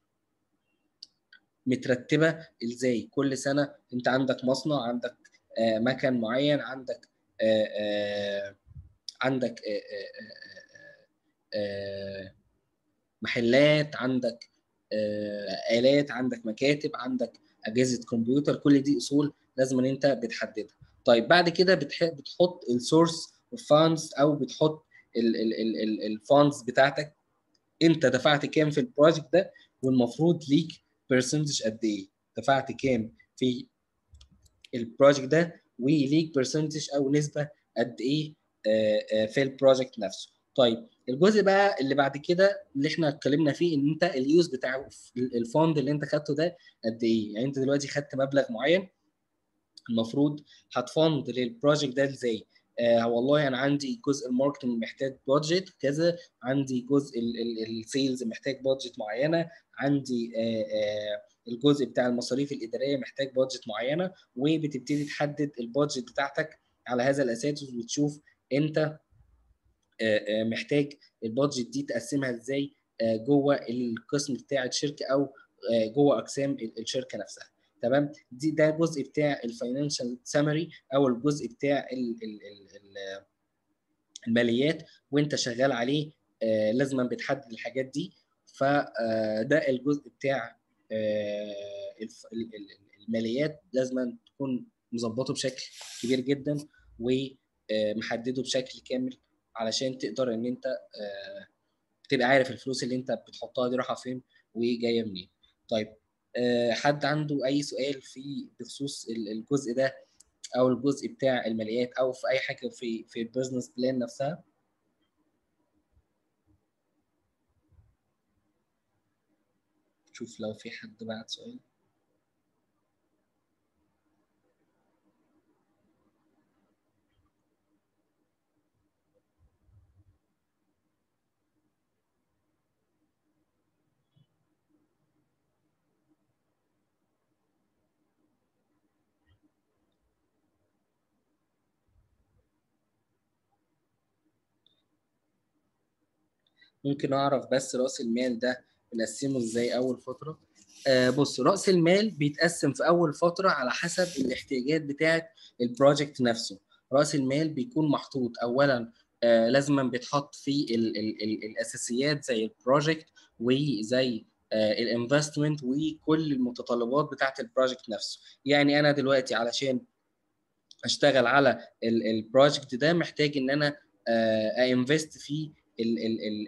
مترتبه ازاي كل سنه انت عندك مصنع عندك مكان معين عندك عندك محلات عندك آلات عندك مكاتب عندك أجهزة كمبيوتر كل دي أصول لازم إن أنت بتحددها طيب بعد كده بتحط السورس فاندز أو بتحط الفاندز بتاعتك أنت دفعت كام في البروجكت ده والمفروض ليك برسنتج قد إيه دفعت كام في البروجكت ده وليك برسنتج أو نسبة قد إيه في البروجكت نفسه طيب الجزء بقى اللي بعد كده اللي احنا اتكلمنا فيه ان انت اليوز بتاع الفوند اللي انت خدته ده قد ايه يعني انت دلوقتي خدت مبلغ معين المفروض هتفند للبروجكت ده ازاي آه والله انا عندي جزء الماركتنج محتاج بادجت كذا عندي جزء السيلز محتاج بادجت معينه عندي آه آه الجزء بتاع المصاريف الاداريه محتاج بادجت معينه وبتبتدي تحدد البادجت بتاعتك على هذا الاساس وتشوف انت محتاج البادجت دي تقسمها ازاي جوه القسم بتاع الشركه او جوه اقسام الشركه نفسها تمام دي ده الجزء بتاع الفاينانشال سامري او الجزء بتاع ال ال ال الماليات وانت شغال عليه لازم بتحدد الحاجات دي فده الجزء بتاع الماليات لازم تكون مظبطه بشكل كبير جدا ومحدده بشكل كامل علشان تقدر ان انت آه تبقى عارف الفلوس اللي انت بتحطها دي رايحه فين وجايه منين طيب آه حد عنده اي سؤال في بخصوص الجزء ده او الجزء بتاع الماليات او في اي حاجه في في البيزنس بلان نفسها شوف لو في حد بعت سؤال ممكن اعرف بس راس المال ده بنقسمه ازاي اول فتره آه بص راس المال بيتقسم في اول فتره على حسب الاحتياجات بتاعه البروجكت نفسه راس المال بيكون محطوط اولا آه لازما بيتحط في ال ال ال الاساسيات زي البروجكت وزي آه الانفستمنت وكل المتطلبات بتاعه البروجكت نفسه يعني انا دلوقتي علشان اشتغل على البروجكت ده محتاج ان انا انفست في ال ال ال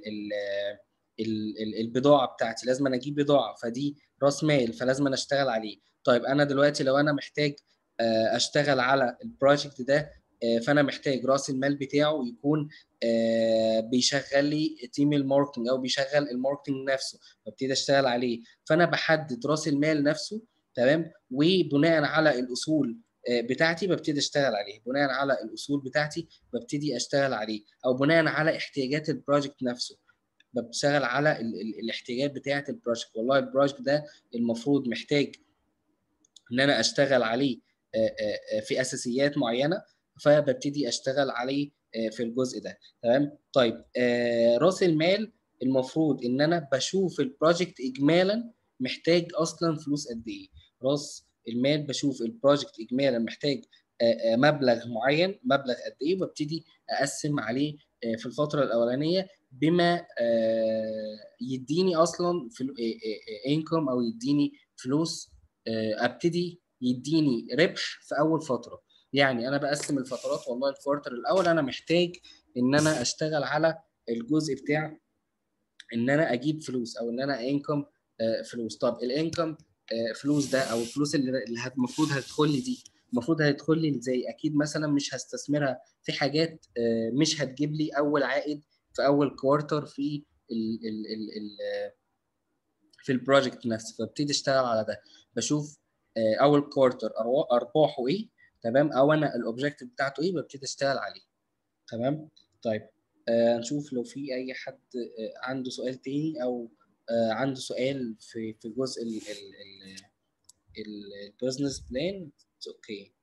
ال ال البضاعه بتاعتي لازم أنا اجيب بضاعه فدي راس مال فلازم أنا اشتغل عليه طيب انا دلوقتي لو انا محتاج اشتغل على البروجكت ده فانا محتاج راس المال بتاعه يكون بيشغل لي تيم الماركتنج او بيشغل الماركتنج نفسه فابتدي اشتغل عليه فانا بحدد راس المال نفسه تمام وبناء على الاصول بتاعتي ببتدي اشتغل عليه بناء على الاصول بتاعتي ببتدي اشتغل عليه او بناء على احتياجات البروجكت نفسه بشتغل على ال ال الاحتياجات بتاعه البروجكت والله البروجكت ده المفروض محتاج ان انا اشتغل عليه في اساسيات معينه فببتدي اشتغل عليه في الجزء ده تمام طيب راس المال المفروض ان انا بشوف البروجكت اجمالا محتاج اصلا فلوس قد ايه راس المال بشوف البروجكت اجمالا محتاج مبلغ معين مبلغ قد ايه وابتدي اقسم عليه في الفتره الاولانيه بما يديني اصلا انكم او يديني فلوس ابتدي يديني ربح في اول فتره يعني انا بقسم الفترات والله الكوارتر الاول انا محتاج ان انا اشتغل على الجزء بتاع ان انا اجيب فلوس او ان انا انكم فلوس طب الانكم فلوس ده او الفلوس اللي المفروض هتدخل لي دي المفروض هيدخل لي زي اكيد مثلا مش هستثمرها في حاجات مش هتجيب لي اول عائد في اول كوارتر في ال ال ال ال في البروجكت نفسه فابتدي اشتغل على ده بشوف اول كوارتر ارباحه ايه تمام او انا الاوبجيكتيف بتاعته ايه ببتدي اشتغل عليه تمام طيب آه نشوف لو في اي حد آه عنده سؤال تاني او آه عنده سؤال في في جزء البزنس بلان اوكي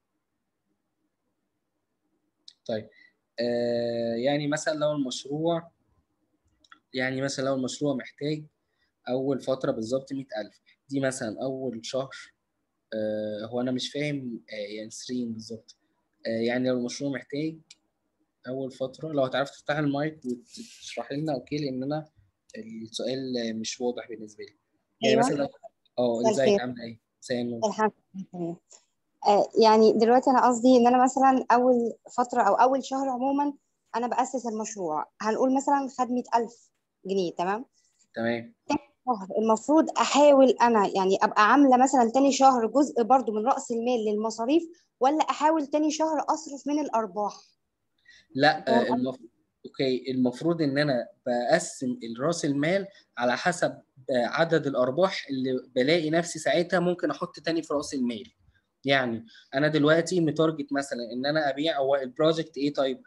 طيب آه يعني مثلا لو المشروع يعني مثلا لو المشروع محتاج اول فتره بالظبط 100000 دي مثلا اول شهر آه هو انا مش فاهم آه يعني ستريم بالظبط آه يعني لو المشروع محتاج اول فتره لو هتعرف تفتح المايك وتشرح لنا اوكي لان انا السؤال مش واضح بالنسبه لي يعني أيوة. مثلا اه ازيك عامله ايه مساء الحمد لله آه يعني دلوقتي انا قصدي ان انا مثلا اول فتره او اول شهر عموما انا باسس المشروع هنقول مثلا خد 100000 جنيه تمام تمام شهر المفروض احاول انا يعني ابقى عامله مثلا تاني شهر جزء برضو من راس المال للمصاريف ولا احاول تاني شهر اصرف من الارباح لا آه المفروض اوكي المفروض ان انا بقسم راس المال على حسب عدد الارباح اللي بلاقي نفسي ساعتها ممكن احط تاني في راس المال يعني انا دلوقتي متارجت مثلا ان انا ابيع هو البروجكت ايه طيب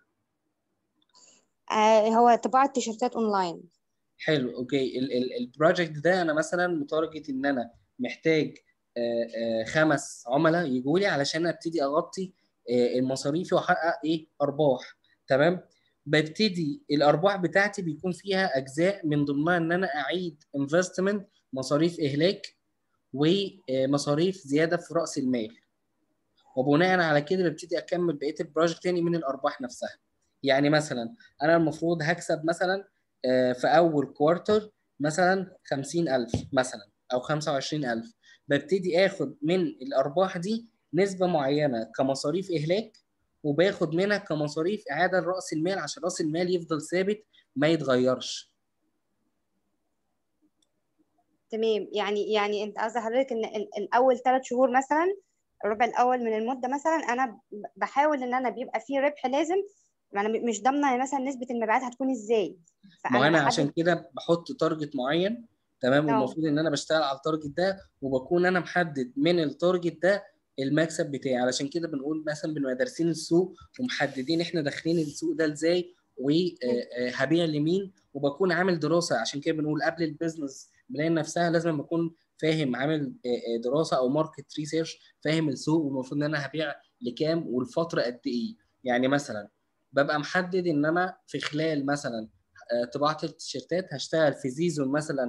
آه هو طباعه تيشرتات اونلاين حلو اوكي البروجكت ده انا مثلا متارجت ان انا محتاج آآ آآ خمس عملاء يجوا لي علشان ابتدي اغطي المصاريف واحقق ايه ارباح تمام ببتدي الارباح بتاعتي بيكون فيها اجزاء من ضمنها ان انا اعيد انفستمنت مصاريف اهلاك ومصاريف زياده في راس المال وبناء على كده ببتدي اكمل بقيه البروجكت تاني من الارباح نفسها يعني مثلا انا المفروض هكسب مثلا في اول كوارتر مثلا 50000 مثلا او 25000 ببتدي اخد من الارباح دي نسبه معينه كمصاريف اهلاك وباخد منها كمصاريف اعاده لراس المال عشان راس المال يفضل ثابت ما يتغيرش تمام يعني يعني انت قصدي حضرتك ان الاول ثلاث شهور مثلا الربع الاول من المده مثلا انا بحاول ان انا بيبقى فيه ربح لازم انا مش ضامنه مثلا نسبه المبيعات هتكون ازاي ما انا عشان كده بحط تارجت معين تمام والمفروض ان انا بشتغل على التارجت ده وبكون انا محدد من التارجت ده المكسب بتاعي علشان كده بنقول مثلا بنبقى دارسين السوق ومحددين احنا داخلين السوق ده ازاي وهبيع لمين وبكون عامل دراسه عشان كده بنقول قبل البيزنس بلان نفسها لازم اكون فاهم عامل دراسه او ماركت ريسيرش فاهم السوق والمفروض ان انا هبيع لكام والفتره قد ايه يعني مثلا ببقى محدد ان انا في خلال مثلا طباعه التيشيرتات هشتغل في سيزون مثلا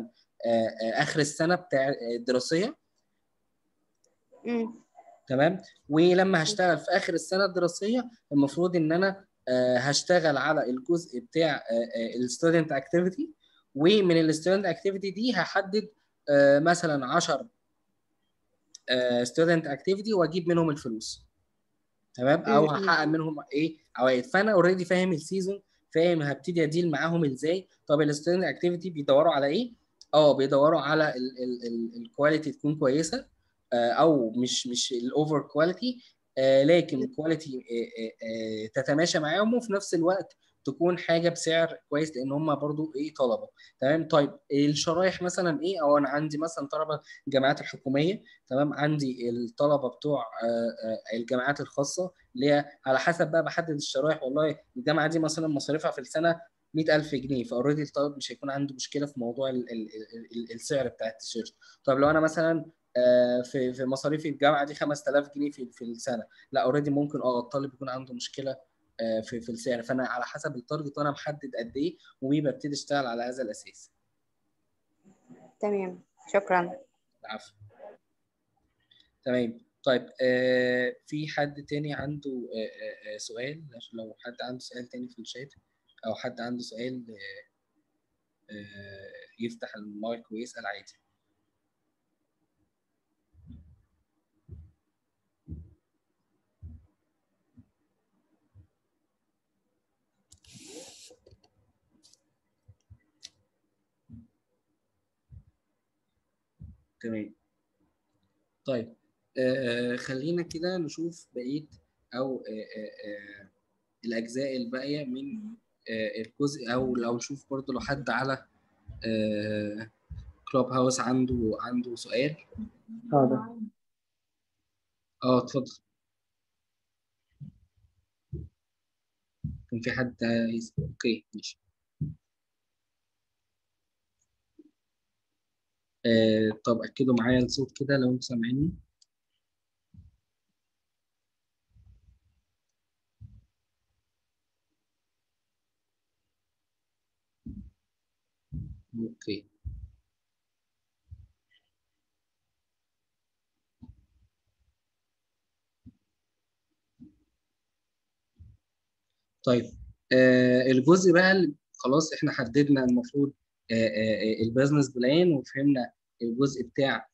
اخر السنه بتاع الدراسيه مم. تمام ولما هشتغل في اخر السنه الدراسيه المفروض ان انا هشتغل على الجزء بتاع الستودنت اكتيفيتي ومن الستودنت اكتيفيتي دي هحدد مثلا 10 ستودنت اكتيفيتي واجيب منهم الفلوس تمام او هحقق منهم ايه عوائد فانا اوريدي فاهم السيزون فاهم هبتدي اديل معاهم ازاي طب الستودنت اكتيفيتي بيدوروا على ايه اه بيدوروا على الكواليتي تكون كويسه او مش مش الاوفر كواليتي لكن الكواليتي تتماشى معاهم وفي نفس الوقت تكون حاجه بسعر كويس لان هم برضو ايه طلبه تمام طيب الشرايح مثلا ايه او انا عندي مثلا طلبه الجامعات الحكوميه تمام عندي الطلبه بتوع الجامعات الخاصه اللي هي على حسب بقى بحدد الشرايح والله الجامعه دي مثلا مصاريفها في السنه 100000 جنيه فاوريدي الطالب مش هيكون عنده مشكله في موضوع ال ال ال السعر بتاع التيشيرت طب لو انا مثلا في في مصاريف الجامعه دي 5000 جنيه في في السنه لا اوريدي ممكن اه الطالب يكون عنده مشكله في في السعر فانا على حسب التارجت وانا محدد قد ايه وببتدي اشتغل على هذا الاساس تمام شكرا العفو تمام طيب آه في حد تاني عنده آه آه سؤال لو حد عنده سؤال تاني في الشات او حد عنده سؤال آه آه يفتح المايك ويسال عادي تمام طيب آه خلينا كده نشوف بقيه او آه آه الاجزاء الباقيه من آه الجزء او لو نشوف برضو لو حد على آه كلوب هاوس عنده عنده سؤال حاضر اه اتفضل كان في حد عايز اوكي ماشي آه طب اكدوا معايا الصوت كده لو انتوا سامعيني اوكي طيب آه الجزء بقى اللي خلاص احنا حددنا المفروض البزنس بلان وفهمنا الجزء بتاع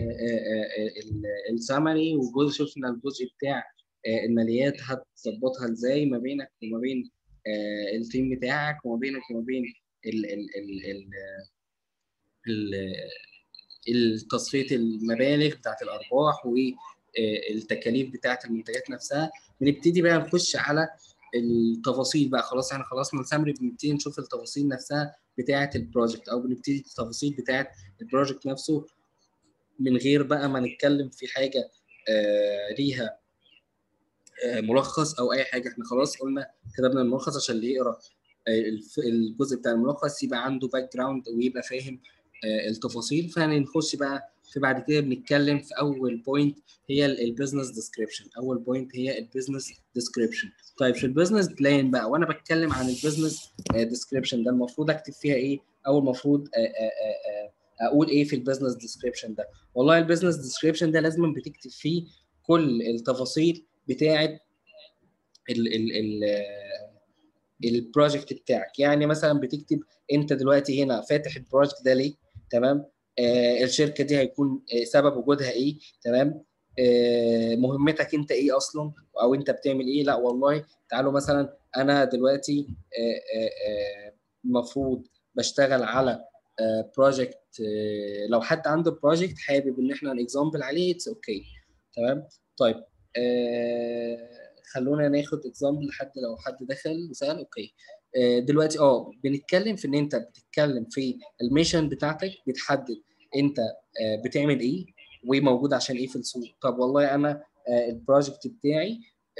السمري وجزء شفنا الجزء بتاع الماليات هتظبطها ازاي ما بينك وما بين التيم بتاعك وما بينك وما بين ال ال ال ال التصفيه المبالغ بتاعت الارباح والتكاليف بتاعت المنتجات نفسها بنبتدي بقى نخش على التفاصيل بقى خلاص احنا خلصنا السمري بنبتدي نشوف التفاصيل نفسها بتاعه البروجكت او بنبتدي التفاصيل بتاعه البروجكت نفسه من غير بقى ما نتكلم في حاجه آه ليها آه ملخص او اي حاجه احنا خلاص قلنا كتبنا الملخص عشان اللي يقرا آه الجزء بتاع الملخص يبقى عنده باك جراوند ويبقى فاهم آه التفاصيل فهنخش بقى في بعد كده بنتكلم في اول بوينت هي البيزنس ديسكريبشن اول بوينت هي البيزنس ديسكريبشن طيب في البيزنس بلان بقى وانا بتكلم عن البيزنس ديسكريبشن ده المفروض اكتب فيها ايه او المفروض اقول ايه في البيزنس ديسكريبشن ده والله البيزنس ديسكريبشن ده لازم بتكتب فيه كل التفاصيل بتاعه ال ال ال البروجكت بتاعك يعني مثلا بتكتب انت دلوقتي هنا فاتح البروجكت ده ليه تمام آه الشركه دي هيكون آه سبب وجودها ايه تمام آه مهمتك انت ايه اصلا او انت بتعمل ايه لا والله تعالوا مثلا انا دلوقتي المفروض بشتغل على بروجكت لو حد عنده بروجكت حابب ان احنا نكزامبل عليه اتس اوكي okay. تمام طيب خلونا ناخد اكزامبل لحد لو حد دخل وسال اوكي دلوقتي اه بنتكلم في ان انت بتتكلم في الميشن بتاعتك بتحدد انت بتعمل ايه وموجود عشان ايه في السوق طب والله انا البروجكت بتاعي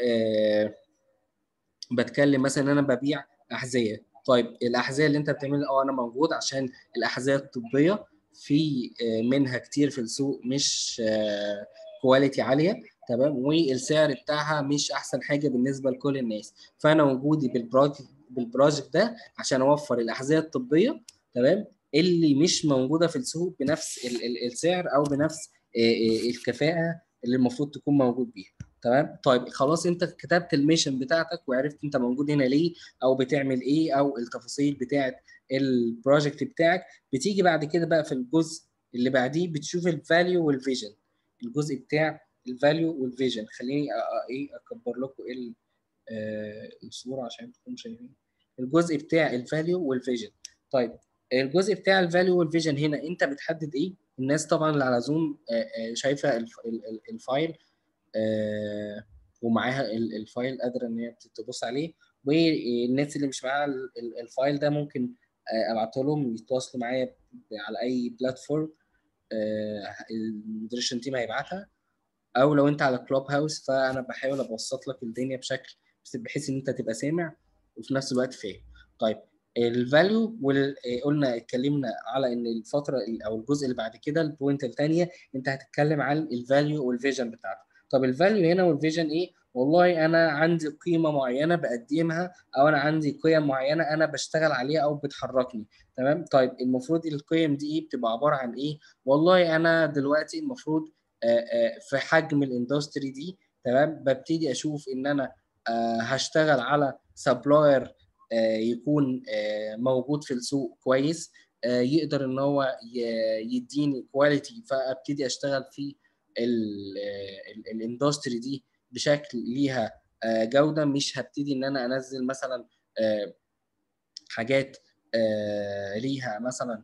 بتكلم مثلا ان انا ببيع احذيه طيب الاحذيه اللي انت بتعملها اه انا موجود عشان الاحذيه الطبيه في منها كتير في السوق مش كواليتي عاليه تمام والسعر بتاعها مش احسن حاجه بالنسبه لكل الناس فانا وجودي بالبروجكت بالبروجكت ده عشان اوفر الاحذيه الطبيه تمام اللي مش موجوده في السوق بنفس ال- ال- السعر او بنفس آه، آه، الكفاءه اللي المفروض تكون موجود بيها تمام طيب خلاص انت كتبت الميشن بتاعتك وعرفت انت موجود هنا ليه او بتعمل ايه او التفاصيل بتاعت البروجكت بتاعك بتيجي بعد كده بقى في الجزء اللي بعديه بتشوف الفاليو والفيجن الجزء بتاع الفاليو والفيجن خليني أ- أ- ايه اكبر لكم ال- آه، الصوره عشان تكونوا شايفين الجزء بتاع الفاليو والفيجن طيب الجزء بتاع الفاليو والفيجن هنا انت بتحدد ايه الناس طبعا اللي على زوم آه، آه، شايفه الف- ال- ال- الفايل آه، ومعاها ال- الفايل قادره ان هي تبص عليه والناس اللي مش معاها ال- ال- الفايل ده ممكن آه، ابعته لهم يتواصلوا معايا على اي بلاتفورم المودريشن تيم هيبعتها او لو انت على كلوب هاوس فانا بحاول ابسط لك الدنيا بشكل بحيث ان انت تبقى سامع وفي نفس الوقت فاهم طيب الفاليو قلنا اتكلمنا على ان الفتره او الجزء اللي بعد كده البوينت الثانيه انت هتتكلم عن الفاليو والفيجن بتاعتك طب الفاليو هنا والفيجن ايه والله انا عندي قيمه معينه بقدمها او انا عندي قيم معينه انا بشتغل عليها او بتحركني تمام طيب المفروض القيم دي ايه بتبقى عباره عن ايه والله انا دلوقتي المفروض آه، آه، في حجم الاندستري دي تمام ببتدي اشوف ان انا آه، هشتغل على سبلاير يكون آه، موجود في السوق كويس آه، يقدر ان هو ي- يديني كواليتي فابتدي اشتغل في الاندستري دي بشكل ليها آه، جوده مش هبتدي ان انا انزل مثلا آه، حاجات آه، ليها مثلا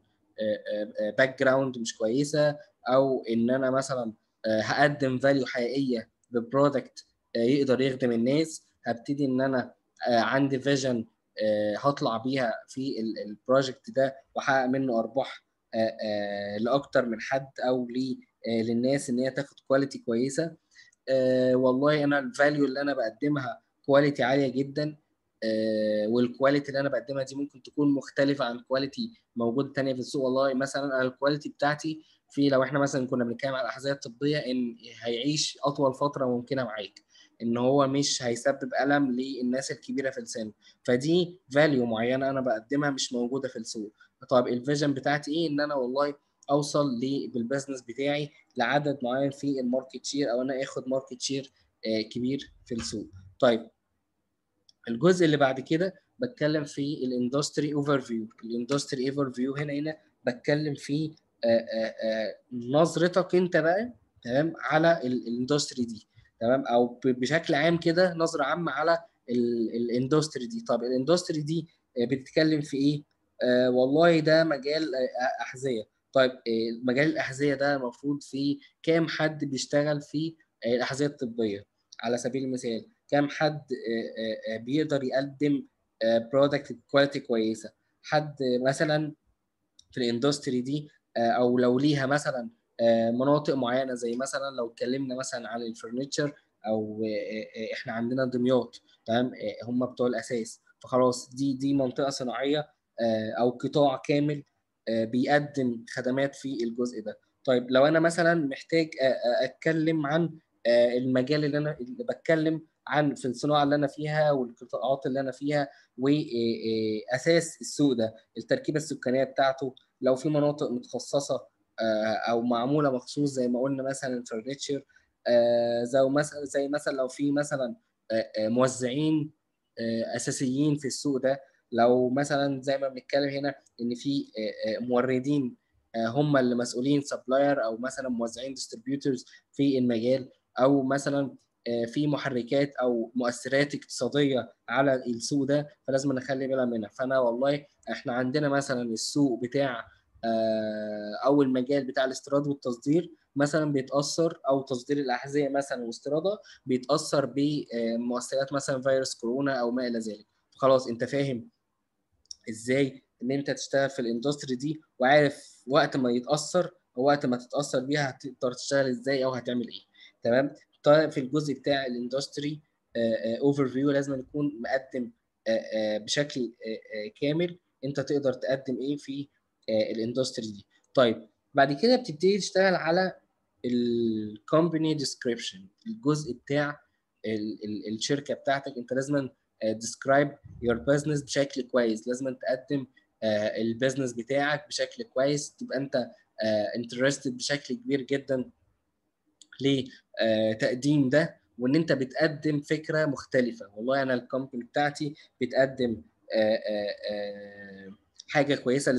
باك جراوند مش كويسه او ان انا مثلا آه، هقدم فاليو حقيقيه ببرودكت يقدر يخدم الناس هبتدي ان انا آه، عندي فيجن هطلع بيها في البروجكت ده واحقق منه ارباح آه، آه، لاكتر من حد او لي- آه، للناس ان هي تاخد كواليتي كويسه آه، والله انا الفاليو اللي انا بقدمها كواليتي عاليه جدا آه، والكواليتي اللي انا بقدمها دي ممكن تكون مختلفه عن كواليتي موجوده تانية في السوق والله مثلا انا الكواليتي بتاعتي في لو احنا مثلا كنا بنتكلم على الاحذيه الطبيه ان هيعيش اطول فتره ممكنه معاك ان هو مش هيسبب الم للناس الكبيره في السن فدي فاليو معينه انا بقدمها مش موجوده في السوق طب الفيجن بتاعتي ايه ان انا والله اوصل ل- بالبزنس بتاعي لعدد معين في الماركت شير او انا اخد ماركت شير كبير في السوق طيب الجزء اللي بعد كده بتكلم في الاندستري اوفر فيو الاندستري اوفر فيو هنا هنا بتكلم في آه، آه، آه، نظرتك انت بقى تمام على الاندستري دي تمام او ب- بشكل عام كده نظره عامه على الاندستري دي طب الاندستري دي آه، بتتكلم في ايه آه والله ده مجال آه، احذيه طيب آه، مجال الاحذيه ده المفروض فيه كام حد بيشتغل في آه، الاحذيه الطبيه على سبيل المثال كام حد آه، آه، آه، بيقدر يقدم برودكت كواليتي كويسه حد مثلا في الاندستري دي آه، او لو ليها مثلا آه، مناطق معينه زي مثلا لو اتكلمنا مثلا عن الفرنتشر او آه، آه، احنا عندنا دمياط تمام آه، هم بتوع الاساس فخلاص دي دي منطقه صناعيه آه، او قطاع كامل آه، بيقدم خدمات في الجزء ده طيب لو انا مثلا محتاج آه، آه، اتكلم عن آه، المجال اللي انا اللي بتكلم عن في الصناعه اللي انا فيها والقطاعات اللي انا فيها واساس السوق ده التركيبه السكانيه بتاعته لو في مناطق متخصصه آه، او معموله مخصوص زي ما قلنا مثلا فرنتشر زي مثلا زي مثلا لو في مثلا آه، آه، موزعين آه، اساسيين في السوق ده لو مثلا زي ما بنتكلم هنا ان في آه، آه، موردين آه، هم اللي مسؤولين سبلاير او مثلا موزعين ديستريبيوتورز في المجال او مثلا آه، في محركات او مؤثرات اقتصاديه على السوق ده فلازم نخلي بالنا منها فانا والله احنا عندنا مثلا السوق بتاع آه، او المجال بتاع الاستيراد والتصدير مثلا بيتاثر او تصدير الاحذيه مثلا واستيرادها بيتاثر بمؤثرات مثلا فيروس كورونا او ما الى ذلك خلاص انت فاهم ازاي ان انت تشتغل في الاندستري دي وعارف وقت ما يتاثر او وقت ما تتاثر بيها هتقدر تشتغل ازاي او هتعمل ايه تمام طيب في الجزء بتاع الاندستري اوفر فيو لازم يكون مقدم آه، آه، بشكل آه، آه، كامل انت تقدر تقدم ايه في الاندستري دي طيب بعد كده بتبتدي تشتغل على الكومباني ديسكريبشن الجزء بتاع ال- ال- الشركه بتاعتك انت لازم ديسكرايب يور بزنس بشكل كويس لازم تقدم البيزنس بتاعك بشكل كويس تبقى انت انترستد بشكل كبير جدا لتقديم ده وان انت بتقدم فكره مختلفه والله انا الكومباني بتاعتي بتقدم حاجه كويسه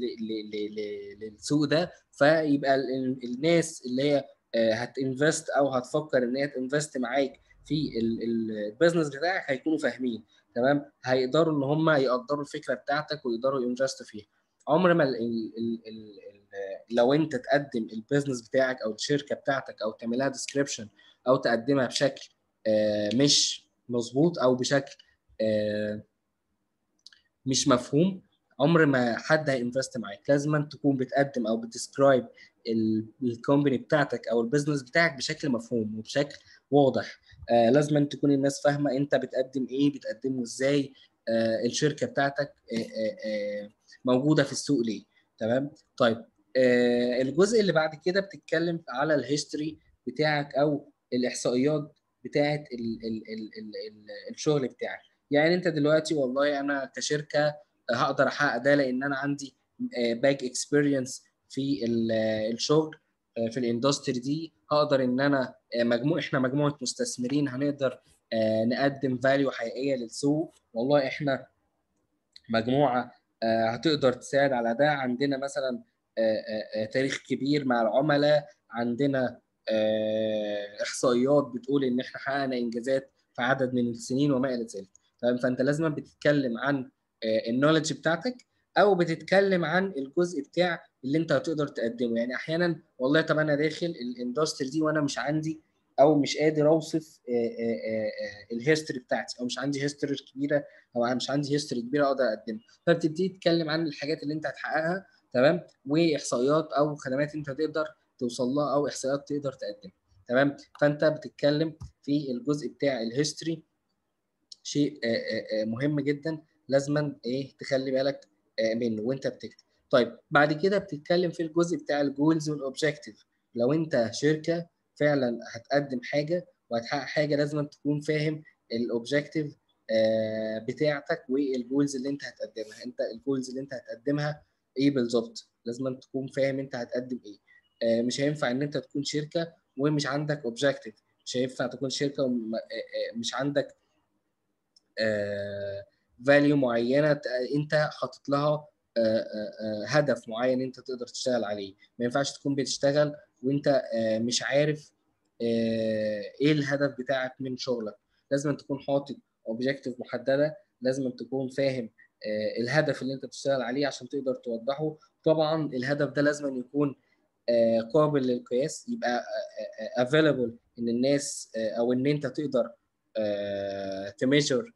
للسوق ده فيبقى الناس اللي هي هتنفست او هتفكر ان هي تنفست معاك في البيزنس بتاعك هيكونوا فاهمين تمام هيقدروا ان هم يقدروا الفكره بتاعتك ويقدروا ينفستوا فيها عمر ما ال ال ال ال لو انت تقدم البيزنس بتاعك او الشركه بتاعتك او تعملها ديسكريبشن او تقدمها بشكل مش مظبوط او بشكل مش مفهوم عمر ما حد هينفست معاك لازم تكون بتقدم او بتسكرايب الكومباني بتاعتك او البيزنس بتاعك بشكل مفهوم وبشكل واضح آه لازم تكون الناس فاهمه انت بتقدم ايه بتقدمه ازاي آه الشركه بتاعتك آه آه موجوده في السوق ليه تمام طيب آه الجزء اللي بعد كده بتتكلم على الهيستوري بتاعك او الاحصائيات بتاعه ال ال ال ال ال الشغل بتاعك يعني انت دلوقتي والله انا كشركه هقدر احقق ده لان انا عندي باك اكسبيرينس في الشغل في الاندستري دي هقدر ان انا مجموع احنا مجموعه مستثمرين هنقدر نقدم فاليو حقيقيه للسوق والله احنا مجموعه هتقدر تساعد على ده عندنا مثلا تاريخ كبير مع العملاء عندنا احصائيات بتقول ان احنا حققنا انجازات في عدد من السنين وما الى ذلك تمام فانت لازم بتتكلم عن النولج بتاعتك او بتتكلم عن الجزء بتاع اللي انت هتقدر تقدمه يعني احيانا والله طب انا داخل الاندستري دي وانا مش عندي او مش قادر اوصف الهيستوري بتاعتي او مش عندي هيستوري كبيره او مش عندي هيستوري كبيره اقدر اقدمها فبتبتدي تتكلم عن الحاجات اللي انت هتحققها تمام واحصائيات او خدمات انت تقدر توصل لها او احصائيات تقدر تقدمها تمام فانت بتتكلم في الجزء بتاع الهيستوري شيء مهم جدا لازما ايه تخلي بالك منه وانت بتكتب طيب بعد كده بتتكلم في الجزء بتاع الجولز والاوبجكتيف لو انت شركه فعلا هتقدم حاجه وهتحقق حاجه لازم تكون فاهم الاوبجكتيف بتاعتك والجولز اللي انت هتقدمها انت الجولز اللي انت هتقدمها ايه بالظبط لازم تكون فاهم انت هتقدم ايه مش هينفع ان انت تكون شركه ومش عندك اوبجكتيف مش هينفع تكون شركه ومش عندك فاليو معينه انت حاطط لها هدف معين انت تقدر تشتغل عليه ما ينفعش تكون بتشتغل وانت مش عارف ايه الهدف بتاعك من شغلك لازم تكون حاطط اوبجكتيف محدده لازم تكون فاهم الهدف اللي انت بتشتغل عليه عشان تقدر توضحه طبعا الهدف ده لازم يكون قابل للقياس يبقى available ان الناس او ان انت تقدر تميجر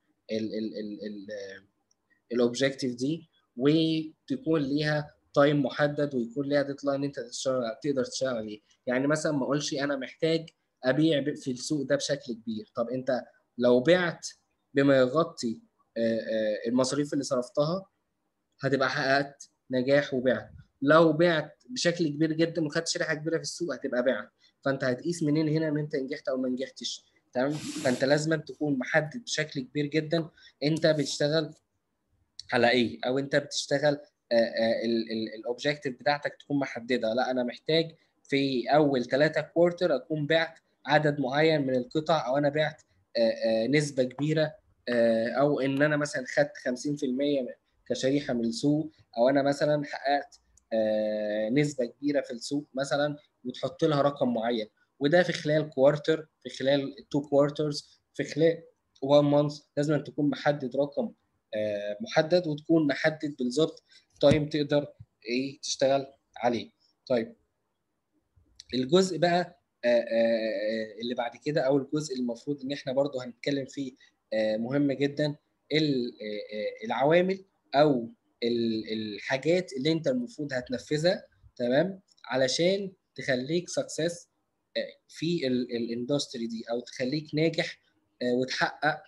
الاوبجكتيف دي وتكون ليها تايم محدد ويكون ليها ديدلاين انت تشتغل تقدر تشتغل عليه يعني مثلا ما اقولش انا محتاج ابيع في السوق ده بشكل كبير طب انت لو بعت بما يغطي المصاريف اللي صرفتها هتبقى حققت نجاح وبعت لو بعت بشكل كبير جدا وخدت شريحه كبيره في السوق هتبقى بعت فانت هتقيس منين هنا ان انت نجحت او ما نجحتش تمام فانت لازم تكون محدد بشكل كبير جدا انت بتشتغل على ايه او انت بتشتغل الاوبجيكتيف بتاعتك تكون محدده لا انا محتاج في اول ثلاثة كوارتر اكون بعت عدد معين من القطع او انا بعت نسبه كبيره او ان انا مثلا خدت 50% كشريحه من السوق او انا مثلا حققت نسبه كبيره في السوق مثلا وتحط لها رقم معين وده في خلال كوارتر في خلال تو كوارترز في خلال 1 مانث لازم تكون محدد رقم محدد وتكون محدد بالظبط تايم تقدر ايه تشتغل عليه طيب الجزء بقى اللي بعد كده او الجزء المفروض ان احنا برضو هنتكلم فيه مهم جدا العوامل او الحاجات اللي انت المفروض هتنفذها تمام علشان تخليك سكسس في الاندستري دي او تخليك ناجح وتحقق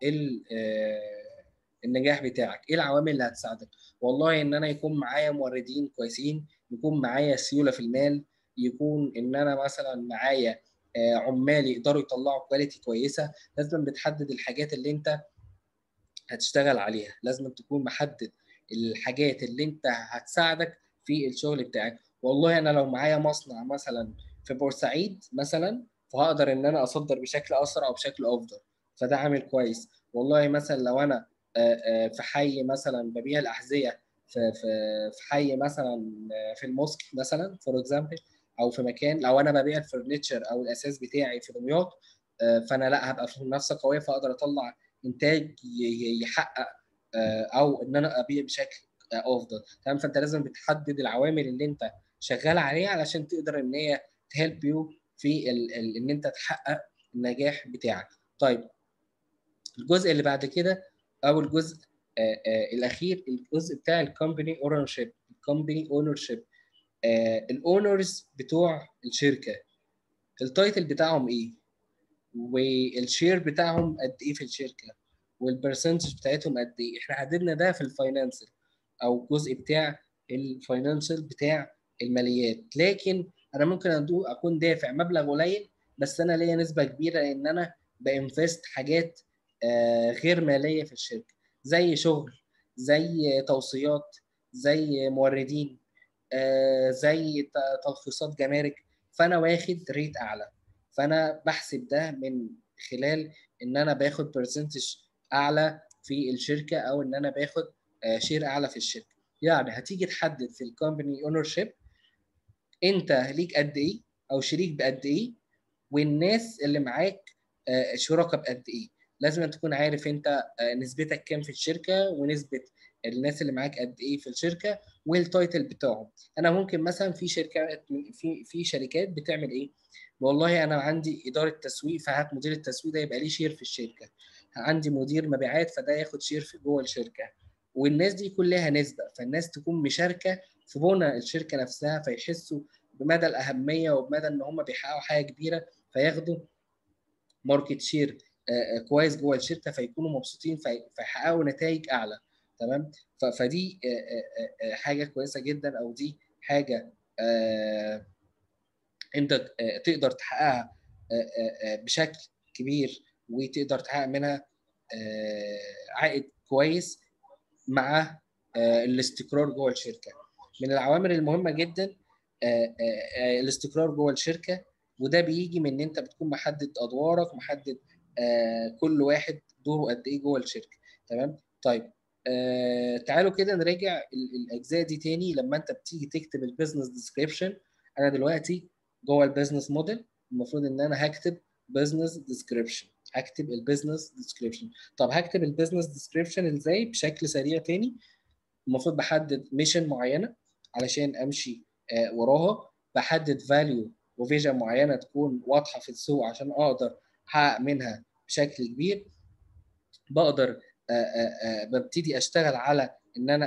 النجاح بتاعك ايه العوامل اللي هتساعدك والله ان انا يكون معايا موردين كويسين يكون معايا سيوله في المال يكون ان انا مثلا معايا عمال يقدروا يطلعوا كواليتي كويسه لازم بتحدد الحاجات اللي انت هتشتغل عليها لازم تكون محدد الحاجات اللي انت هتساعدك في الشغل بتاعك والله انا لو معايا مصنع مثلا في بورسعيد مثلا فهقدر ان انا اصدر بشكل اسرع وبشكل افضل فده عامل كويس والله مثلا لو انا في حي مثلا ببيع الاحذيه في في في حي مثلا في الموسك مثلا فور اكزامبل او في مكان لو انا ببيع الفرنتشر او الاساس بتاعي في دمياط فانا لا هبقى في منافسه قويه فاقدر اطلع انتاج يحقق او ان انا ابيع بشكل افضل تمام فانت لازم بتحدد العوامل اللي انت شغال عليها علشان تقدر ان هي تهلب يو في ال ال ان انت تحقق النجاح بتاعك طيب الجزء اللي بعد كده او الجزء آآ آآ الاخير الجزء بتاع الكومباني اونر شيب الكومباني اونر شيب الاونرز بتوع الشركه التايتل بتاعهم ايه والشير بتاعهم قد ايه في الشركه والبرسنتج بتاعتهم قد ايه احنا حددنا ده في الفاينانسال او الجزء بتاع الفاينانشال بتاع الماليات لكن انا ممكن اكون دافع مبلغ قليل بس انا ليا نسبه كبيره ان انا بانفست حاجات غير ماليه في الشركه زي شغل زي توصيات زي موردين زي تلخيصات جمارك فانا واخد ريت اعلى فانا بحسب ده من خلال ان انا باخد برسنتج اعلى في الشركه او ان انا باخد شير اعلى في الشركه يعني هتيجي تحدد في الكومباني اونر شيب انت ليك قد ايه او شريك بقد ايه والناس اللي معاك شركاء بقد ايه لازم تكون عارف انت نسبتك كام في الشركه ونسبه الناس اللي معاك قد ايه في الشركه والتايتل بتاعهم انا ممكن مثلا في شركات في في شركات بتعمل ايه والله انا عندي اداره تسويق فهات مدير التسويق ده يبقى ليه شير في الشركه عندي مدير مبيعات فده ياخد شير في جوه الشركه والناس دي كلها نسبه فالناس تكون مشاركه في بنى الشركه نفسها فيحسوا بمدى الاهميه وبمدى ان هم بيحققوا حاجه كبيره فياخدوا ماركت شير كويس جوه الشركه فيكونوا مبسوطين فيحققوا نتائج اعلى تمام فدي حاجه كويسه جدا او دي حاجه انت تقدر تحققها بشكل كبير وتقدر تحقق منها عائد كويس مع الاستقرار جوه الشركه من العوامل المهمه جدا الاستقرار جوه الشركه وده بيجي من ان انت بتكون محدد ادوارك محدد كل واحد دوره قد ايه جوه الشركه تمام طيب آه تعالوا كده نراجع الاجزاء دي تاني لما انت بتيجي تكتب البيزنس ديسكريبشن انا دلوقتي جوه البيزنس موديل المفروض ان انا هكتب بزنس ديسكريبشن هكتب البيزنس ديسكريبشن طب هكتب البيزنس ديسكريبشن ازاي بشكل سريع تاني المفروض بحدد ميشن معينه علشان امشي آه وراها بحدد فاليو وفيجن معينه تكون واضحه في السوق عشان اقدر احقق منها بشكل كبير بقدر ببتدي اشتغل على ان انا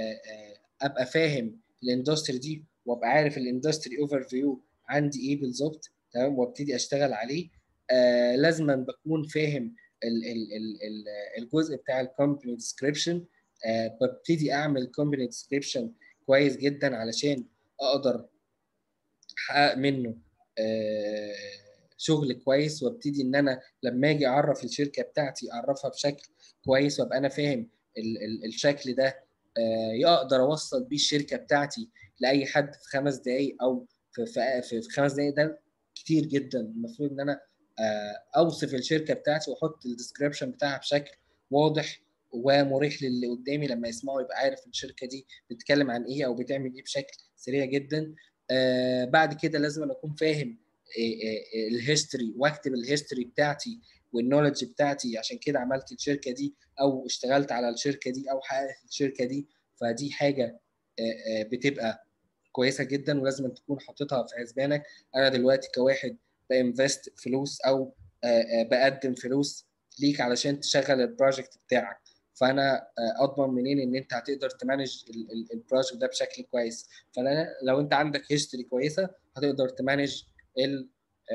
ابقى فاهم الاندستري دي وابقى عارف الاندستري اوفر فيو عندي ايه بالظبط تمام وابتدي اشتغل عليه آه لازم بكون فاهم ال ال ال ال الجزء بتاع الكومباني ديسكريبشن آه ببتدي اعمل كومباني ديسكريبشن كويس جدا علشان اقدر احقق منه آه شغل كويس وابتدي ان انا لما اجي اعرف الشركه بتاعتي اعرفها بشكل كويس وابقى انا فاهم ال ال الشكل ده آه اقدر اوصل بيه الشركه بتاعتي لاي حد في خمس دقائق او في, في, في, في خمس دقائق ده كتير جدا المفروض ان انا آه اوصف الشركه بتاعتي واحط الديسكريبشن بتاعها بشكل واضح ومريح للي قدامي لما يسمعه يبقى عارف الشركه دي بتتكلم عن ايه او بتعمل ايه بشكل سريع جدا آه بعد كده لازم أنا اكون فاهم الهيستوري واكتب الهيستوري بتاعتي والنولج بتاعتي عشان كده عملت الشركه دي او اشتغلت على الشركه دي او حققت الشركه دي فدي حاجه بتبقى كويسه جدا ولازم تكون حاططها في حسبانك انا دلوقتي كواحد بانفست فلوس او بقدم فلوس ليك علشان تشغل البروجكت بتاعك فانا اضمن منين ان انت هتقدر تمانج البروجكت ده بشكل كويس فانا لو انت عندك هيستوري كويسه هتقدر تمانج ال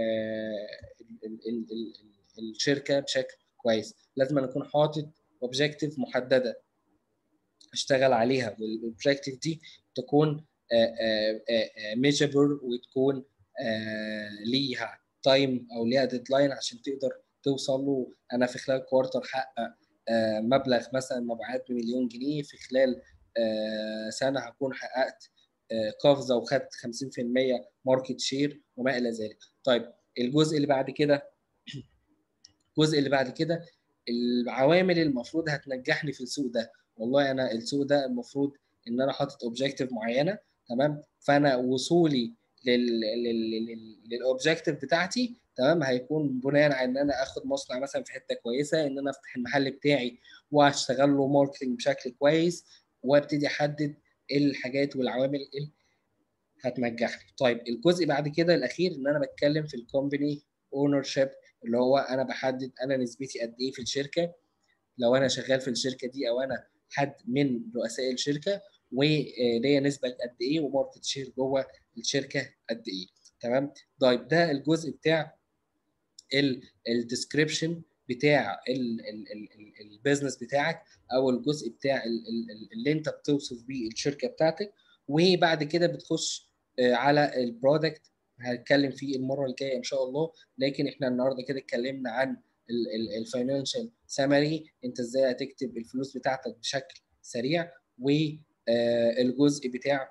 الشركه بشكل كويس لازم اكون حاطط اوبجيكتيف محدده اشتغل عليها والاوبجيكتيف دي تكون ميجابل وتكون ليها تايم او ليها ديدلاين عشان تقدر توصل له انا في خلال كوارتر حقق مبلغ مثلا مبيعات بمليون جنيه في خلال سنه هكون حققت قفزه وخدت 50% ماركت شير وما الى ذلك طيب الجزء اللي بعد كده الجزء اللي بعد كده العوامل المفروض هتنجحني في السوق ده والله انا السوق ده المفروض ان انا حاطط اوبجيكتيف معينه تمام فانا وصولي للاوبجيكتيف بتاعتي تمام هيكون بناء على ان انا اخد مصنع مثلا في حته كويسه ان انا افتح المحل بتاعي واشتغل له ماركتنج بشكل كويس وابتدي احدد الحاجات والعوامل اللي هتنجحني طيب الجزء بعد كده الاخير ان انا بتكلم في الكومباني اونر شيب اللي هو انا بحدد انا نسبتي قد ايه في الشركه لو انا شغال في الشركه دي او انا حد من رؤساء الشركه وليا نسبه قد ايه وماركت شير جوه الشركه قد ايه تمام طيب ده الجزء بتاع الديسكريبشن بتاع البيزنس بتاعك او الجزء بتاع اللي انت بتوصف بيه الشركه بتاعتك وبعد كده بتخش على البرودكت هنتكلم فيه المره الجايه ان شاء الله لكن احنا النهارده كده اتكلمنا عن الفاينانشال سامري انت ازاي هتكتب الفلوس بتاعتك بشكل سريع والجزء بتاع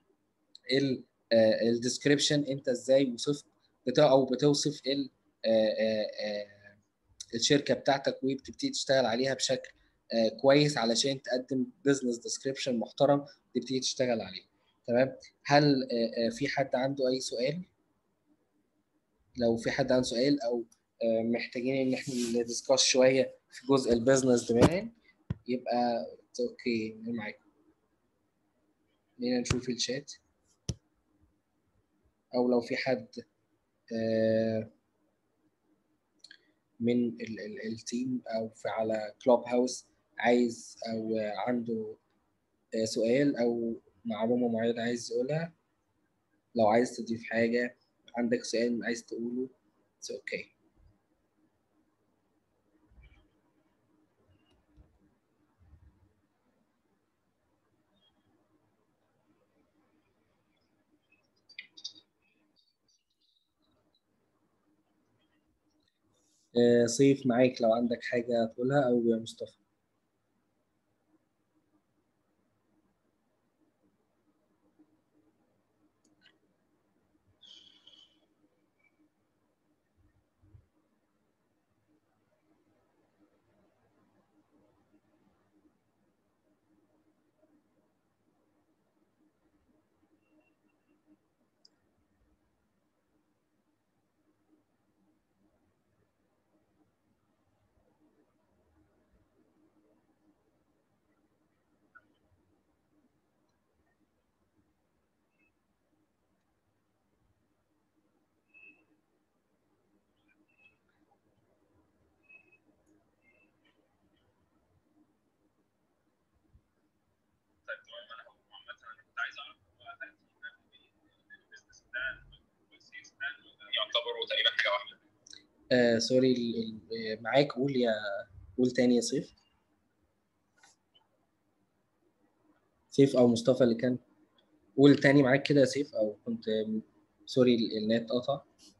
الديسكريبشن انت ازاي وصفت بتاع او بتوصف ال الشركه بتاعتك وبتبتدي تشتغل عليها بشكل كويس علشان تقدم بزنس ديسكريبشن محترم تبتدي تشتغل عليه تمام هل في حد عنده اي سؤال لو في حد عنده سؤال او محتاجين ان احنا ندسكاس شويه في جزء البيزنس ديمان يبقى اوكي معاكم خلينا نشوف الشات او لو في حد من التيم او في على كلوب هاوس عايز او عنده سؤال او معلومه معينه عايز يقولها لو عايز تضيف حاجه عندك سؤال عايز تقوله it's okay صيف معاك لو عندك حاجة تقولها أو يا مصطفى يعتبروا تقريبا حاجه واحده آه سوري ال- ال- معاك قول يا قول تاني يا سيف سيف او مصطفى اللي كان قول تاني معاك كده يا سيف او كنت سوري ال- النت قطع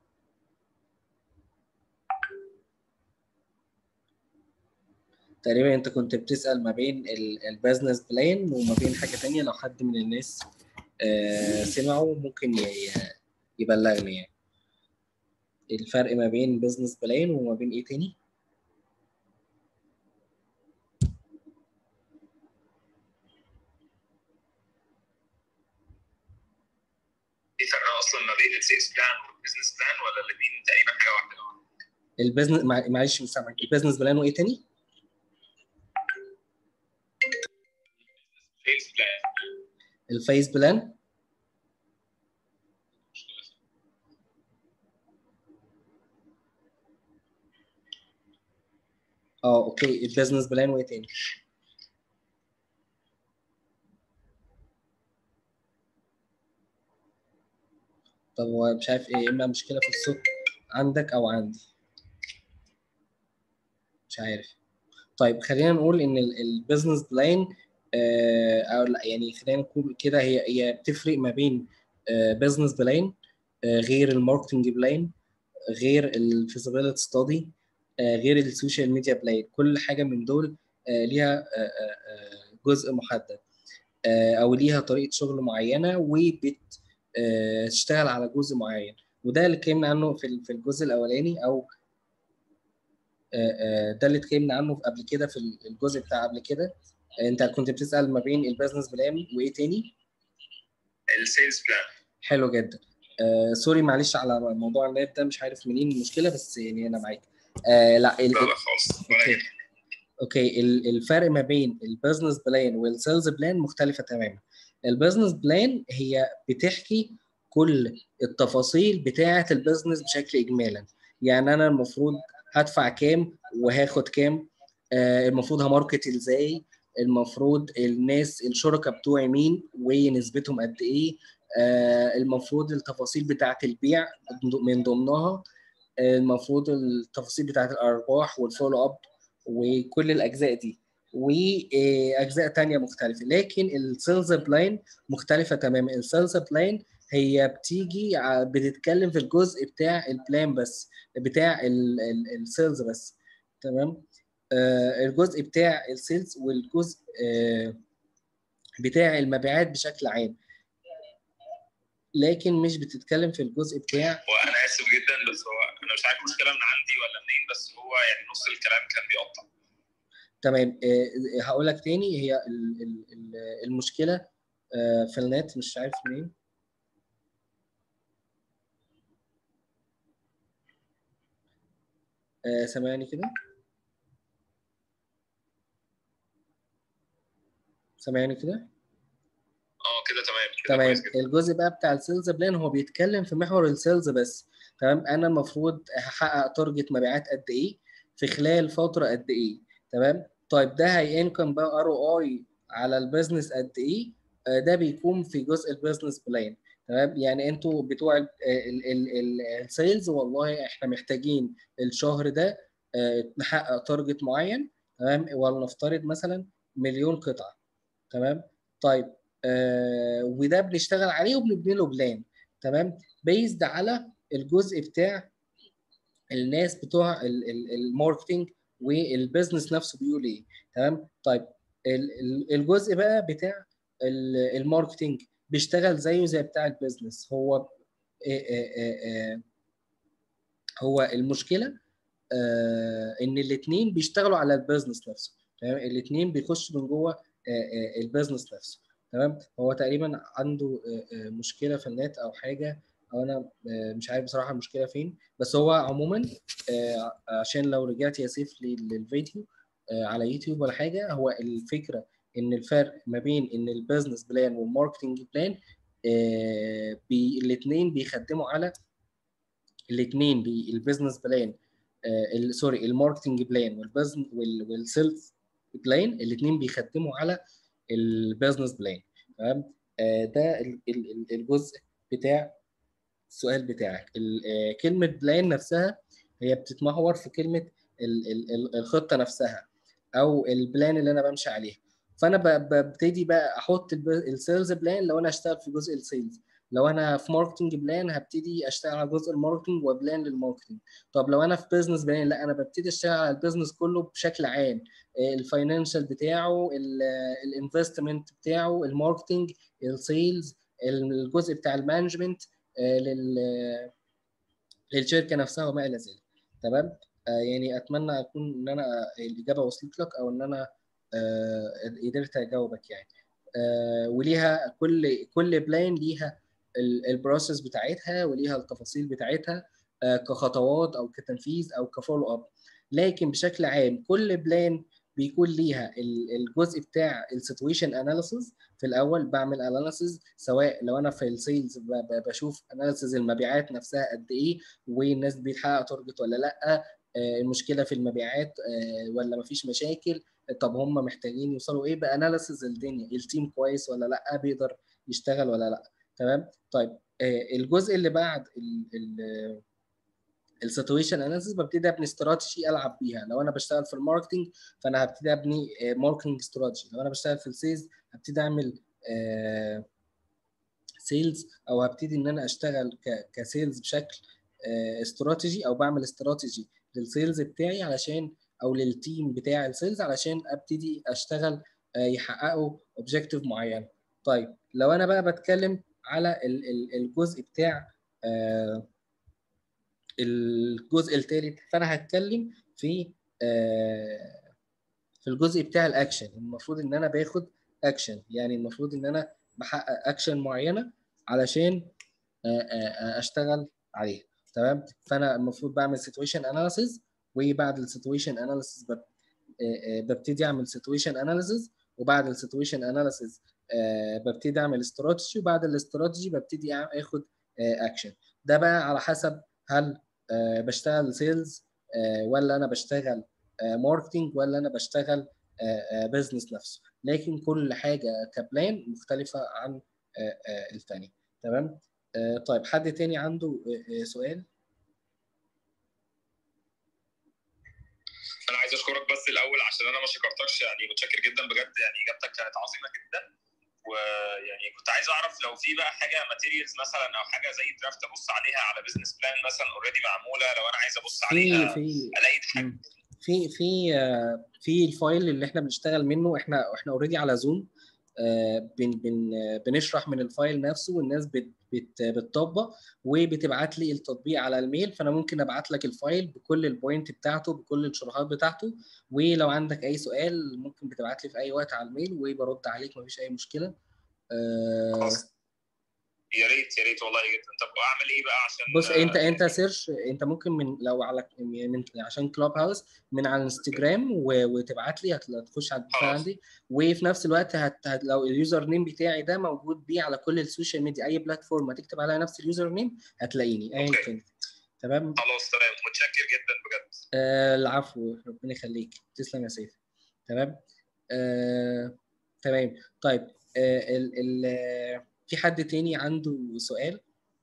تقريبا انت كنت بتسأل ما بين البيزنس بلان وما بين حاجة تانية لو حد من الناس آه سمعوا ممكن ي- يبلغني يعني الفرق ما بين بيزنس بلان وما بين ايه تاني في فرق اصلا ما بين السيلز بلان والبزنس بلان ولا الاثنين تقريبا حاجه واحده البيزنس مع- معلش مش سامعك البيزنس بلان وايه تاني سيلز بلان الفيس بلان اه اوكي البيزنس بلان وايه تاني طب هو مش عارف ايه اما مشكلة في الصوت عندك او عندي مش عارف طيب خلينا نقول ان البيزنس بلان او لا يعني خلينا نقول كده هي هي بتفرق ما بين بيزنس بلان غير الماركتنج بلان غير الفيزيبيليتي ستادي غير السوشيال ميديا بلان كل حاجه من دول آه، ليها آه، آه، آه، جزء محدد آه، او ليها طريقه شغل معينه وبتشتغل على جزء معين وده اللي اتكلمنا عنه في ال- في الجزء الاولاني او آه، آه، ده اللي اتكلمنا عنه قبل كده في الجزء بتاع قبل كده آه، انت كنت بتسال ما بين البيزنس بلان وايه تاني السيلز بلان حلو جدا آه سوري معلش على موضوع النت ده مش عارف منين المشكله بس يعني انا معاك آه لا ال- لا لا خالص ولا اوكي يهمك. اوكي ال- الفرق ما بين البيزنس بلان والسيلز بلان مختلفه تماما البيزنس بلان هي بتحكي كل التفاصيل بتاعه البيزنس بشكل اجمالا يعني انا المفروض هدفع كام وهاخد كام آه المفروض هماركت ازاي المفروض الناس الشركاء بتوعي مين ونسبتهم قد ايه آه المفروض التفاصيل بتاعه البيع من ضمنها آه، المفروض التفاصيل بتاعه الارباح والفولو اب وكل الاجزاء دي واجزاء تانية مختلفه لكن السيلز بلاين مختلفه تماما السيلز بلاين هي بتيجي ع- بتتكلم في الجزء بتاع البلان بس بتاع السيلز بس تمام آه، الجزء بتاع السيلز والجزء آه، بتاع المبيعات بشكل عام لكن مش بتتكلم في الجزء بتاع وانا اسف جدا بس هو انا مش عارف المشكله من عندي ولا منين بس هو يعني نص الكلام كان بيقطع تمام آه، هقول لك تاني هي ال- ال- ال- المشكله آه، في النت مش عارف منين آه، سامعني كده سامعني كده اه كده تمام كده تمام كويس جدا الجزء بقى بتاع السيلز بلان هو بيتكلم في محور السيلز بس تمام انا المفروض هحقق تارجت مبيعات قد ايه في خلال فتره قد ايه تمام طيب ده هينكم بقى ار او اي على البيزنس قد ايه آه، ده بيكون في جزء البيزنس بلان تمام يعني انتوا بتوع السيلز والله احنا محتاجين الشهر ده آه، نحقق تارجت معين تمام ولنفترض مثلا مليون قطعه تمام طيب آه وده بنشتغل عليه وبنبني له بلان تمام بيزد على الجزء بتاع الناس بتوع ال- ال- الماركتينج والبيزنس نفسه بيقول ايه تمام طيب ال- ال- الجزء بقى بتاع ال- الماركتينج بيشتغل زيه زي بتاع البيزنس هو آه، آه، آه، آه، هو المشكله آه، ان الاثنين بيشتغلوا على البيزنس نفسه تمام الاثنين بيخشوا من جوه آه، آه، البيزنس نفسه تمام هو تقريبا عنده آه، آه، مشكله في النت او حاجه او انا آه، مش عارف بصراحه المشكله فين بس هو عموما آه، عشان لو رجعت يا سيف لل- للفيديو آه، على يوتيوب ولا حاجه هو الفكره ان الفرق ما بين ان البيزنس بلان والماركتنج بلان الاثنين بيخدموا على الاثنين البيزنس بلان سوري الماركتنج بلان والبزن والسيلز بلان الاثنين بيخدموا على البيزنس بلان تمام آه، ده ال- ال- ال- الجزء بتاع السؤال بتاعك ال- آه، كلمة بلان نفسها هي بتتمحور في كلمة ال- ال- ال- الخطة نفسها أو البلان اللي أنا بمشي عليها فأنا ب- ببتدي بقى أحط السيلز بلان لو أنا هشتغل في جزء السيلز لو أنا في ماركتنج بلان هبتدي أشتغل على جزء الماركتنج وبلان للماركتنج طب لو أنا في بيزنس بلان لا أنا ببتدي أشتغل على البيزنس كله بشكل عام الفاينانشال بتاعه الانفستمنت بتاعه الماركتنج السيلز الجزء بتاع المانجمنت آه، لل للشركه نفسها وما الى ذلك تمام آه، يعني اتمنى اكون ان انا الاجابه وصلت لك او ان انا آه، قدرت اجاوبك يعني آه، وليها كل كل بلان ليها ال- البروسيس بتاعتها وليها التفاصيل بتاعتها آه، كخطوات او كتنفيذ او كفولو اب لكن بشكل عام كل بلان بيكون ليها ال- الجزء بتاع السيتويشن اناليسيز في الاول بعمل اناليسيز سواء لو انا في السيلز بشوف اناليسيز المبيعات نفسها قد ايه والناس بتحقق تارجت ولا لا آه، المشكله في المبيعات آه، ولا مفيش مشاكل طب هم محتاجين يوصلوا ايه باناليسيز الدنيا التيم كويس ولا لا بيقدر يشتغل ولا لا تمام طيب آه، الجزء اللي بعد السيتويشن اناليسيس ببتدي ابني استراتيجي العب بيها لو انا بشتغل في الماركتنج فانا هبتدي ابني ماركتنج استراتيجي لو انا بشتغل في السيلز هبتدي اعمل سيلز او هبتدي ان انا اشتغل ك- كسيلز بشكل آه، استراتيجي او بعمل استراتيجي للسيلز بتاعي علشان او للتيم بتاع السيلز علشان ابتدي اشتغل آه، يحققوا اوبجيكتيف معين طيب لو انا بقى بتكلم على ال- ال- الجزء بتاع آه، الجزء الثالث فانا هتكلم في آه، في الجزء بتاع الاكشن المفروض ان انا باخد اكشن يعني المفروض ان انا بحقق اكشن معينه علشان آه، آه، آه، اشتغل عليها تمام فانا المفروض بعمل سيتويشن اناليسيز وبعد السيتويشن اناليسيز ببتدي اعمل سيتويشن اناليسيز وبعد السيتويشن اناليسيز ببتدي اعمل استراتيجي وبعد الاستراتيجي ببتدي أع- اخد اكشن ده بقى على حسب هل آه، بشتغل سيلز ولا انا بشتغل ماركتنج ولا انا بشتغل بزنس نفسه لكن كل حاجه كبلان مختلفه عن آه، آه، الثانيه تمام آه، طيب حد تاني عنده آه، آه، سؤال انا عايز اشكرك بس الاول عشان انا ما شكرتكش يعني متشكر جدا بجد يعني اجابتك كانت عظيمه جدا ويعني كنت عايز اعرف لو في بقى حاجه ماتيريالز مثلا او حاجه زي درافت ابص عليها على بزنس بلان مثلا اوريدي معموله لو انا عايز ابص في عليها في الاقي حاجه مم. في في آه، في الفايل اللي احنا بنشتغل منه احنا احنا اوريدي على زوم آه، بن بن آه، بنشرح من الفايل نفسه والناس بت بت بتطبق وبتبعت لي التطبيق على الميل فانا ممكن ابعت لك الفايل بكل البوينت بتاعته بكل الشروحات بتاعته ولو عندك اي سؤال ممكن بتبعت لي في اي وقت على الميل وبرد عليك مفيش اي مشكله آه، خلاص يا ريت يا ريت والله جدا طب اعمل ايه بقى عشان بص انت آه، انت سيرش انت ممكن من لو على من عشان كلوب هاوس من على الانستجرام و- وتبعت لي هت- هتخش على البتاع خلاص. عندي وفي نفس الوقت هت... هت... لو اليوزر نيم بتاعي ده موجود بيه على كل السوشيال ميديا اي بلاتفورم هتكتب عليها نفس اليوزر نيم هتلاقيني ايا أوكي. كان تمام خلاص تمام متشكر جدا بجد آه العفو ربنا يخليك تسلم يا سيف تمام آه تمام طيب آه ال... ال... آه، في حد تاني عنده سؤال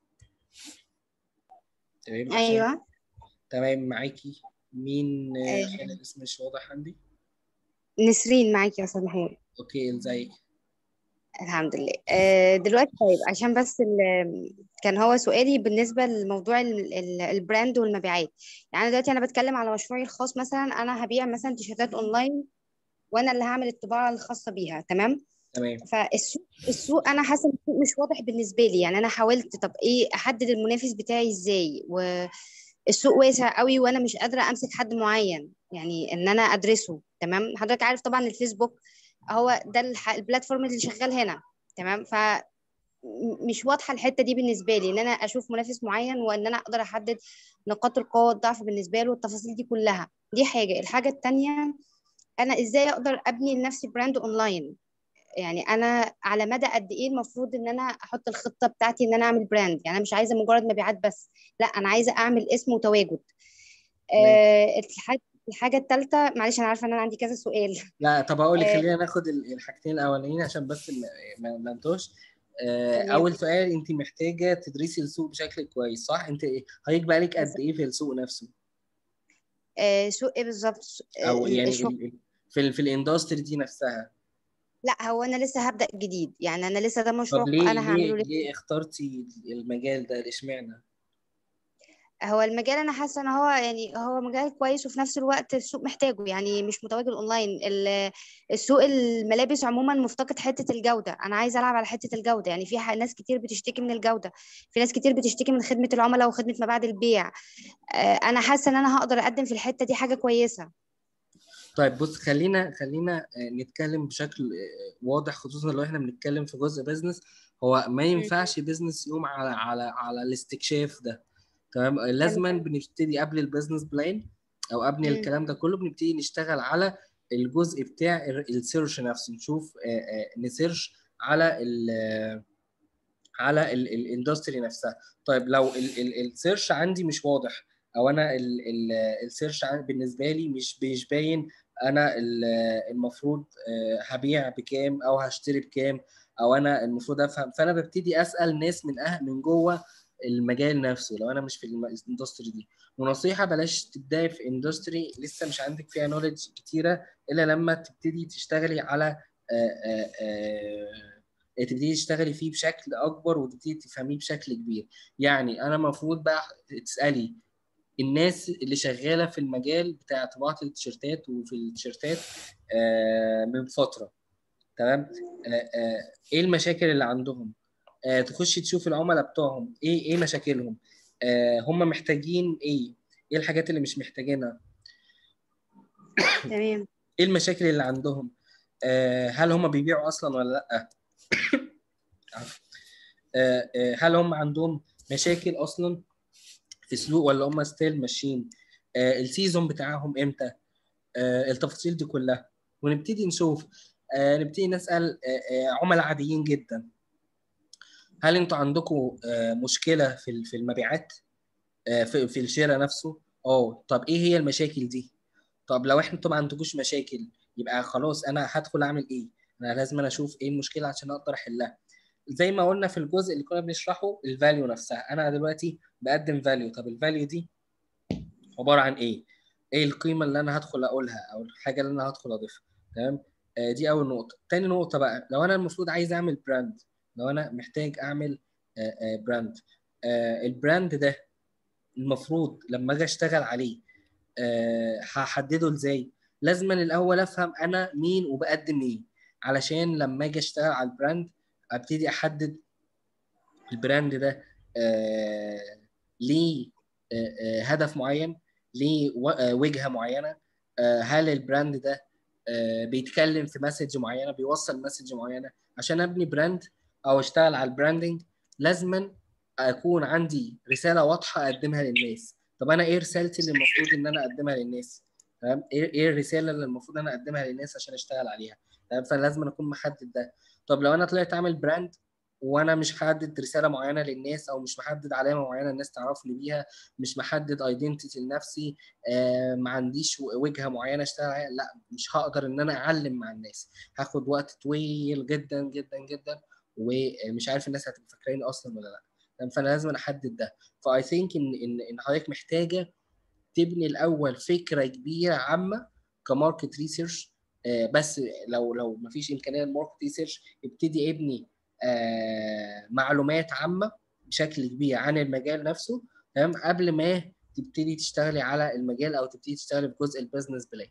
تمام عشان- ايوه تمام معاكي مين آه، آه. عشان الاسم مش واضح عندي نسرين معاكي يا استاذ محمود اوكي ازيك الحمد لله آه، دلوقتي طيب عشان بس ال- كان هو سؤالي بالنسبة لموضوع ال- ال- البراند والمبيعات يعني دلوقتي أنا بتكلم على مشروعي الخاص مثلا أنا هبيع مثلا تيشيرتات أونلاين وأنا اللي هعمل الطباعة الخاصة بيها تمام تمام فالسوق السوق أنا حاسة إن السوق مش واضح بالنسبة لي يعني أنا حاولت طب إيه أحدد المنافس بتاعي إزاي والسوق واسع قوي وأنا مش قادرة أمسك حد معين يعني إن أنا أدرسه تمام حضرتك عارف طبعا الفيسبوك هو ده الح- البلاتفورم اللي شغال هنا تمام ف م- مش واضحه الحته دي بالنسبه لي ان انا اشوف منافس معين وان انا اقدر احدد نقاط القوه والضعف بالنسبه له والتفاصيل دي كلها دي حاجه الحاجه التانية انا ازاي اقدر ابني لنفسي براند اونلاين يعني انا على مدى قد ايه المفروض ان انا احط الخطه بتاعتي ان انا اعمل براند يعني انا مش عايزه مجرد مبيعات بس لا انا عايزه اعمل اسم وتواجد آه الحاجه الحاجه الثالثه معلش انا عارفه ان انا عندي كذا سؤال لا طب هقول لك آه. خلينا ناخد ال- الحاجتين الاولانيين عشان بس ما- ما ما نتوهش آه، تمام. اول سؤال انت محتاجه تدرسي السوق بشكل كويس صح انت هيك بقالك قد ايه في السوق نفسه آه سوق ايه بالظبط آه، او يعني الشغل. ال- ال- في ال- في الاندستري دي نفسها لا هو انا لسه هبدأ جديد يعني انا لسه ده مشروع طب ليه انا هعمله ليه لسه ليه اخترتي المجال ده اشمعنى هو المجال انا حاسه ان هو يعني هو مجال كويس وفي نفس الوقت السوق محتاجه يعني مش متواجد اونلاين ال- السوق الملابس عموما مفتقد حته الجوده انا عايزه العب على حته الجوده يعني في ح- ناس كتير بتشتكي من الجوده في ناس كتير بتشتكي من خدمه العملاء وخدمه ما بعد البيع آه، انا حاسه ان انا هقدر اقدم في الحته دي حاجه كويسه طيب بص خلينا خلينا آه، نتكلم بشكل آه، واضح خصوصا لو احنا بنتكلم في جزء بزنس هو ما ينفعش بزنس يقوم على على على الاستكشاف ده تمام لازما بنبتدي قبل البزنس بلان او قبل مم. الكلام ده كله بنبتدي نشتغل على الجزء بتاع السيرش نفسه نشوف آه، آه، نسيرش على ال على الاندستري نفسها طيب لو السيرش عندي مش واضح او انا السيرش بالنسبه لي مش مش باين انا ال- المفروض آه، هبيع بكام او هشتري بكام او انا المفروض افهم فانا ببتدي اسال ناس من أه من جوه المجال نفسه لو انا مش في الم- الاندستري دي ونصيحه بلاش تبداي في اندستري لسه مش عندك فيها نولج كتيره الا لما تبتدي تشتغلي على آه، آه، آه، تبتدي تشتغلي فيه بشكل اكبر وتبتدي تفهميه بشكل كبير يعني انا المفروض بقى تسالي الناس اللي شغاله في المجال بتاع طباعه التيشيرتات وفي التيشيرتات آه، من فتره تمام آه، آه، ايه المشاكل اللي عندهم آه، تخش تشوف العملاء بتوعهم ايه ايه مشاكلهم آه، هم محتاجين ايه ايه الحاجات اللي مش محتاجينها تمام ايه المشاكل اللي عندهم آه، هل هم بيبيعوا اصلا ولا لا عفوا. آه، آه، هل هم عندهم مشاكل اصلا في السوق ولا هم ستيل ماشيين آه، السيزون بتاعهم امتى آه، التفاصيل دي كلها ونبتدي نشوف آه، نبتدي نسأل آه، آه، عملاء عاديين جدا هل انتوا عندكم آه، مشكلة في ال- في المبيعات آه، في في الشراء نفسه اه طب ايه هي المشاكل دي طب لو احنا طبعا ما عندكوش مشاكل يبقى خلاص انا هدخل اعمل ايه انا لازم أنا اشوف ايه المشكله عشان اقدر احلها زي ما قلنا في الجزء اللي كنا بنشرحه الفاليو نفسها انا دلوقتي بقدم فاليو طب الفاليو دي عباره عن ايه ايه القيمه اللي انا هدخل اقولها او الحاجه اللي انا هدخل اضيفها تمام آه دي اول نقطه تاني نقطه بقى لو انا المفروض عايز اعمل براند لو انا محتاج اعمل آه آه براند آه البراند ده المفروض لما اجي اشتغل عليه آه، هحدده ازاي لازم الاول افهم انا مين وبقدم ايه علشان لما اجي اشتغل على البراند ابتدي احدد البراند ده آه، ليه آه، آه، هدف معين ليه و- آه، وجهة معينة آه، هل البراند ده آه، بيتكلم في مسج معينة بيوصل مسج معينة عشان ابني براند او اشتغل على البراندنج لازما اكون عندي رسالة واضحة اقدمها للناس طب انا ايه رسالتي اللي المفروض ان انا اقدمها للناس تمام ايه ايه الرسالة اللي المفروض انا اقدمها للناس عشان اشتغل عليها تمام فلازم اكون محدد ده طب لو انا طلعت اعمل براند وانا مش محدد رساله معينه للناس او مش محدد علامه معينه الناس تعرفني بيها مش محدد ايدنتيتي لنفسي آه ما عنديش و- وجهه معينه اشتغل عليها لا مش هقدر ان انا اعلم مع الناس هاخد وقت طويل جدا جدا جدا ومش عارف الناس هتبقى فاكراني اصلا ولا لا تمام؟ فانا لازم احدد ده فاي ثينك ان ان ان حضرتك محتاجه تبني الاول فكره كبيره عامه كماركت ريسيرش بس لو لو مفيش امكانيه للماركت ريسيرش ابتدي ابني آه، معلومات عامه بشكل كبير عن المجال نفسه تمام قبل ما تبتدي تشتغلي على المجال او تبتدي تشتغلي في جزء البيزنس بلان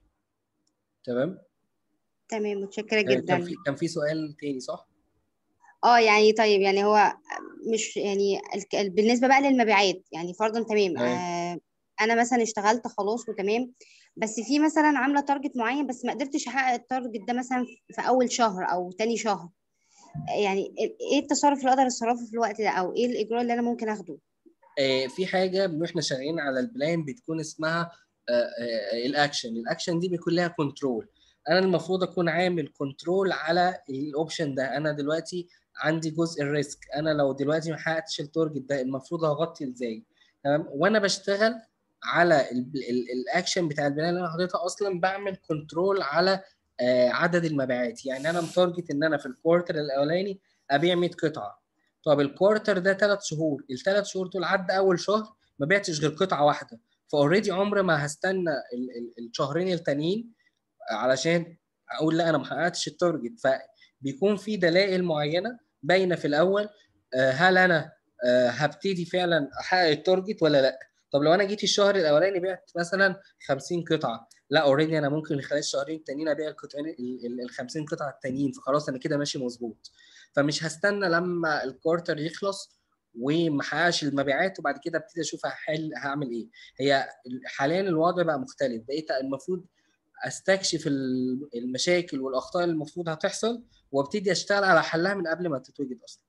تمام تمام متشكرة كان جدا في كان في سؤال تاني صح؟ اه يعني طيب يعني هو مش يعني الك- ال- بالنسبة بقى للمبيعات يعني فرضا تمام تمام. آه انا مثلا اشتغلت خلاص وتمام بس في مثلا عاملة تارجت معين بس ما قدرتش احقق التارجت ده مثلا في اول شهر او تاني شهر يعني ايه التصرف اللي اقدر اتصرفه في الوقت ده او ايه الاجراء اللي انا ممكن اخده آه، في حاجه واحنا شغالين على البلان بتكون اسمها آه، آه، الاكشن الاكشن دي بيكون لها كنترول انا المفروض اكون عامل كنترول على الاوبشن ده انا دلوقتي عندي جزء الريسك انا لو دلوقتي ما حققتش التارجت ده المفروض اغطي ازاي تمام وانا بشتغل على ال- ال- الاكشن بتاع البلان اللي انا حاططها اصلا بعمل كنترول على آه، عدد المبيعات يعني انا متارجت ان انا في الكوارتر الاولاني ابيع 100 قطعه طب الكوارتر ده ثلاث شهور الثلاث شهور دول عدى اول شهر ما بعتش غير قطعه واحده فاوريدي عمر ما هستنى ال- ال- الشهرين التانيين علشان اقول لا انا ما حققتش التارجت فبيكون في دلائل معينه باينه في الاول آه، هل انا آه، هبتدي فعلا احقق التارجت ولا لا طب لو انا جيت الشهر الاولاني بعت مثلا 50 قطعه لا اوريدي انا ممكن خلال الشهرين التانيين ابيع القطعين ال 50 قطعه التانيين فخلاص انا كده ماشي مظبوط فمش هستنى لما الكوارتر يخلص وما حققش المبيعات وبعد كده ابتدي اشوف هحل هعمل ايه هي حاليا الوضع بقى مختلف بقيت المفروض استكشف ال- المشاكل والاخطاء اللي المفروض هتحصل وابتدي اشتغل على حلها من قبل ما تتوجد اصلا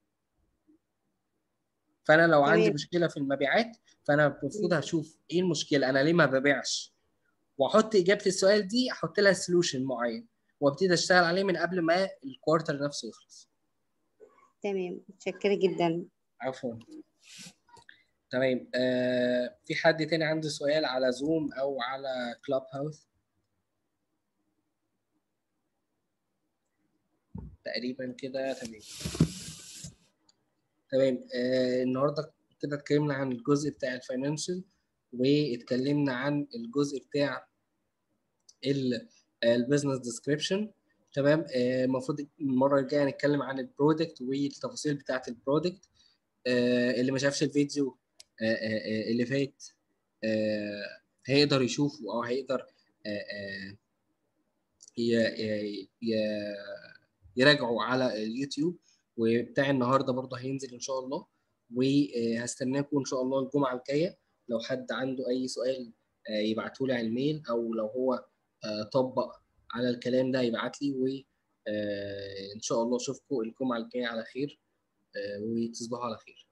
فانا لو عندي تمام. مشكله في المبيعات فانا المفروض هشوف ايه المشكله انا ليه ما ببيعش واحط اجابه السؤال دي احط لها سولوشن معين وابتدي اشتغل عليه من قبل ما الكوارتر نفسه يخلص تمام متشكرة جدا عفوا تمام آه في حد تاني عنده سؤال على زوم او على كلاب هاوس تقريبا كده تمام تمام آه النهارده كده اتكلمنا عن الجزء بتاع الفاينانشال واتكلمنا عن الجزء بتاع البيزنس ديسكريبشن تمام آه، المفروض المره الجايه نتكلم عن البرودكت والتفاصيل بتاعه البرودكت آه، اللي ما شافش الفيديو آه، آه، آه، اللي فات آه، هيقدر يشوفه او هيقدر آه، آه، ي- ي- ي- يراجعوا على اليوتيوب وبتاع النهارده برضه هينزل ان شاء الله وهستناكم ان شاء الله الجمعه الجايه لو حد عنده اي سؤال يبعته لي على الميل او لو هو طبق على الكلام ده يبعت لي وان شاء الله اشوفكم الجمعه الجايه على خير وتصبحوا على خير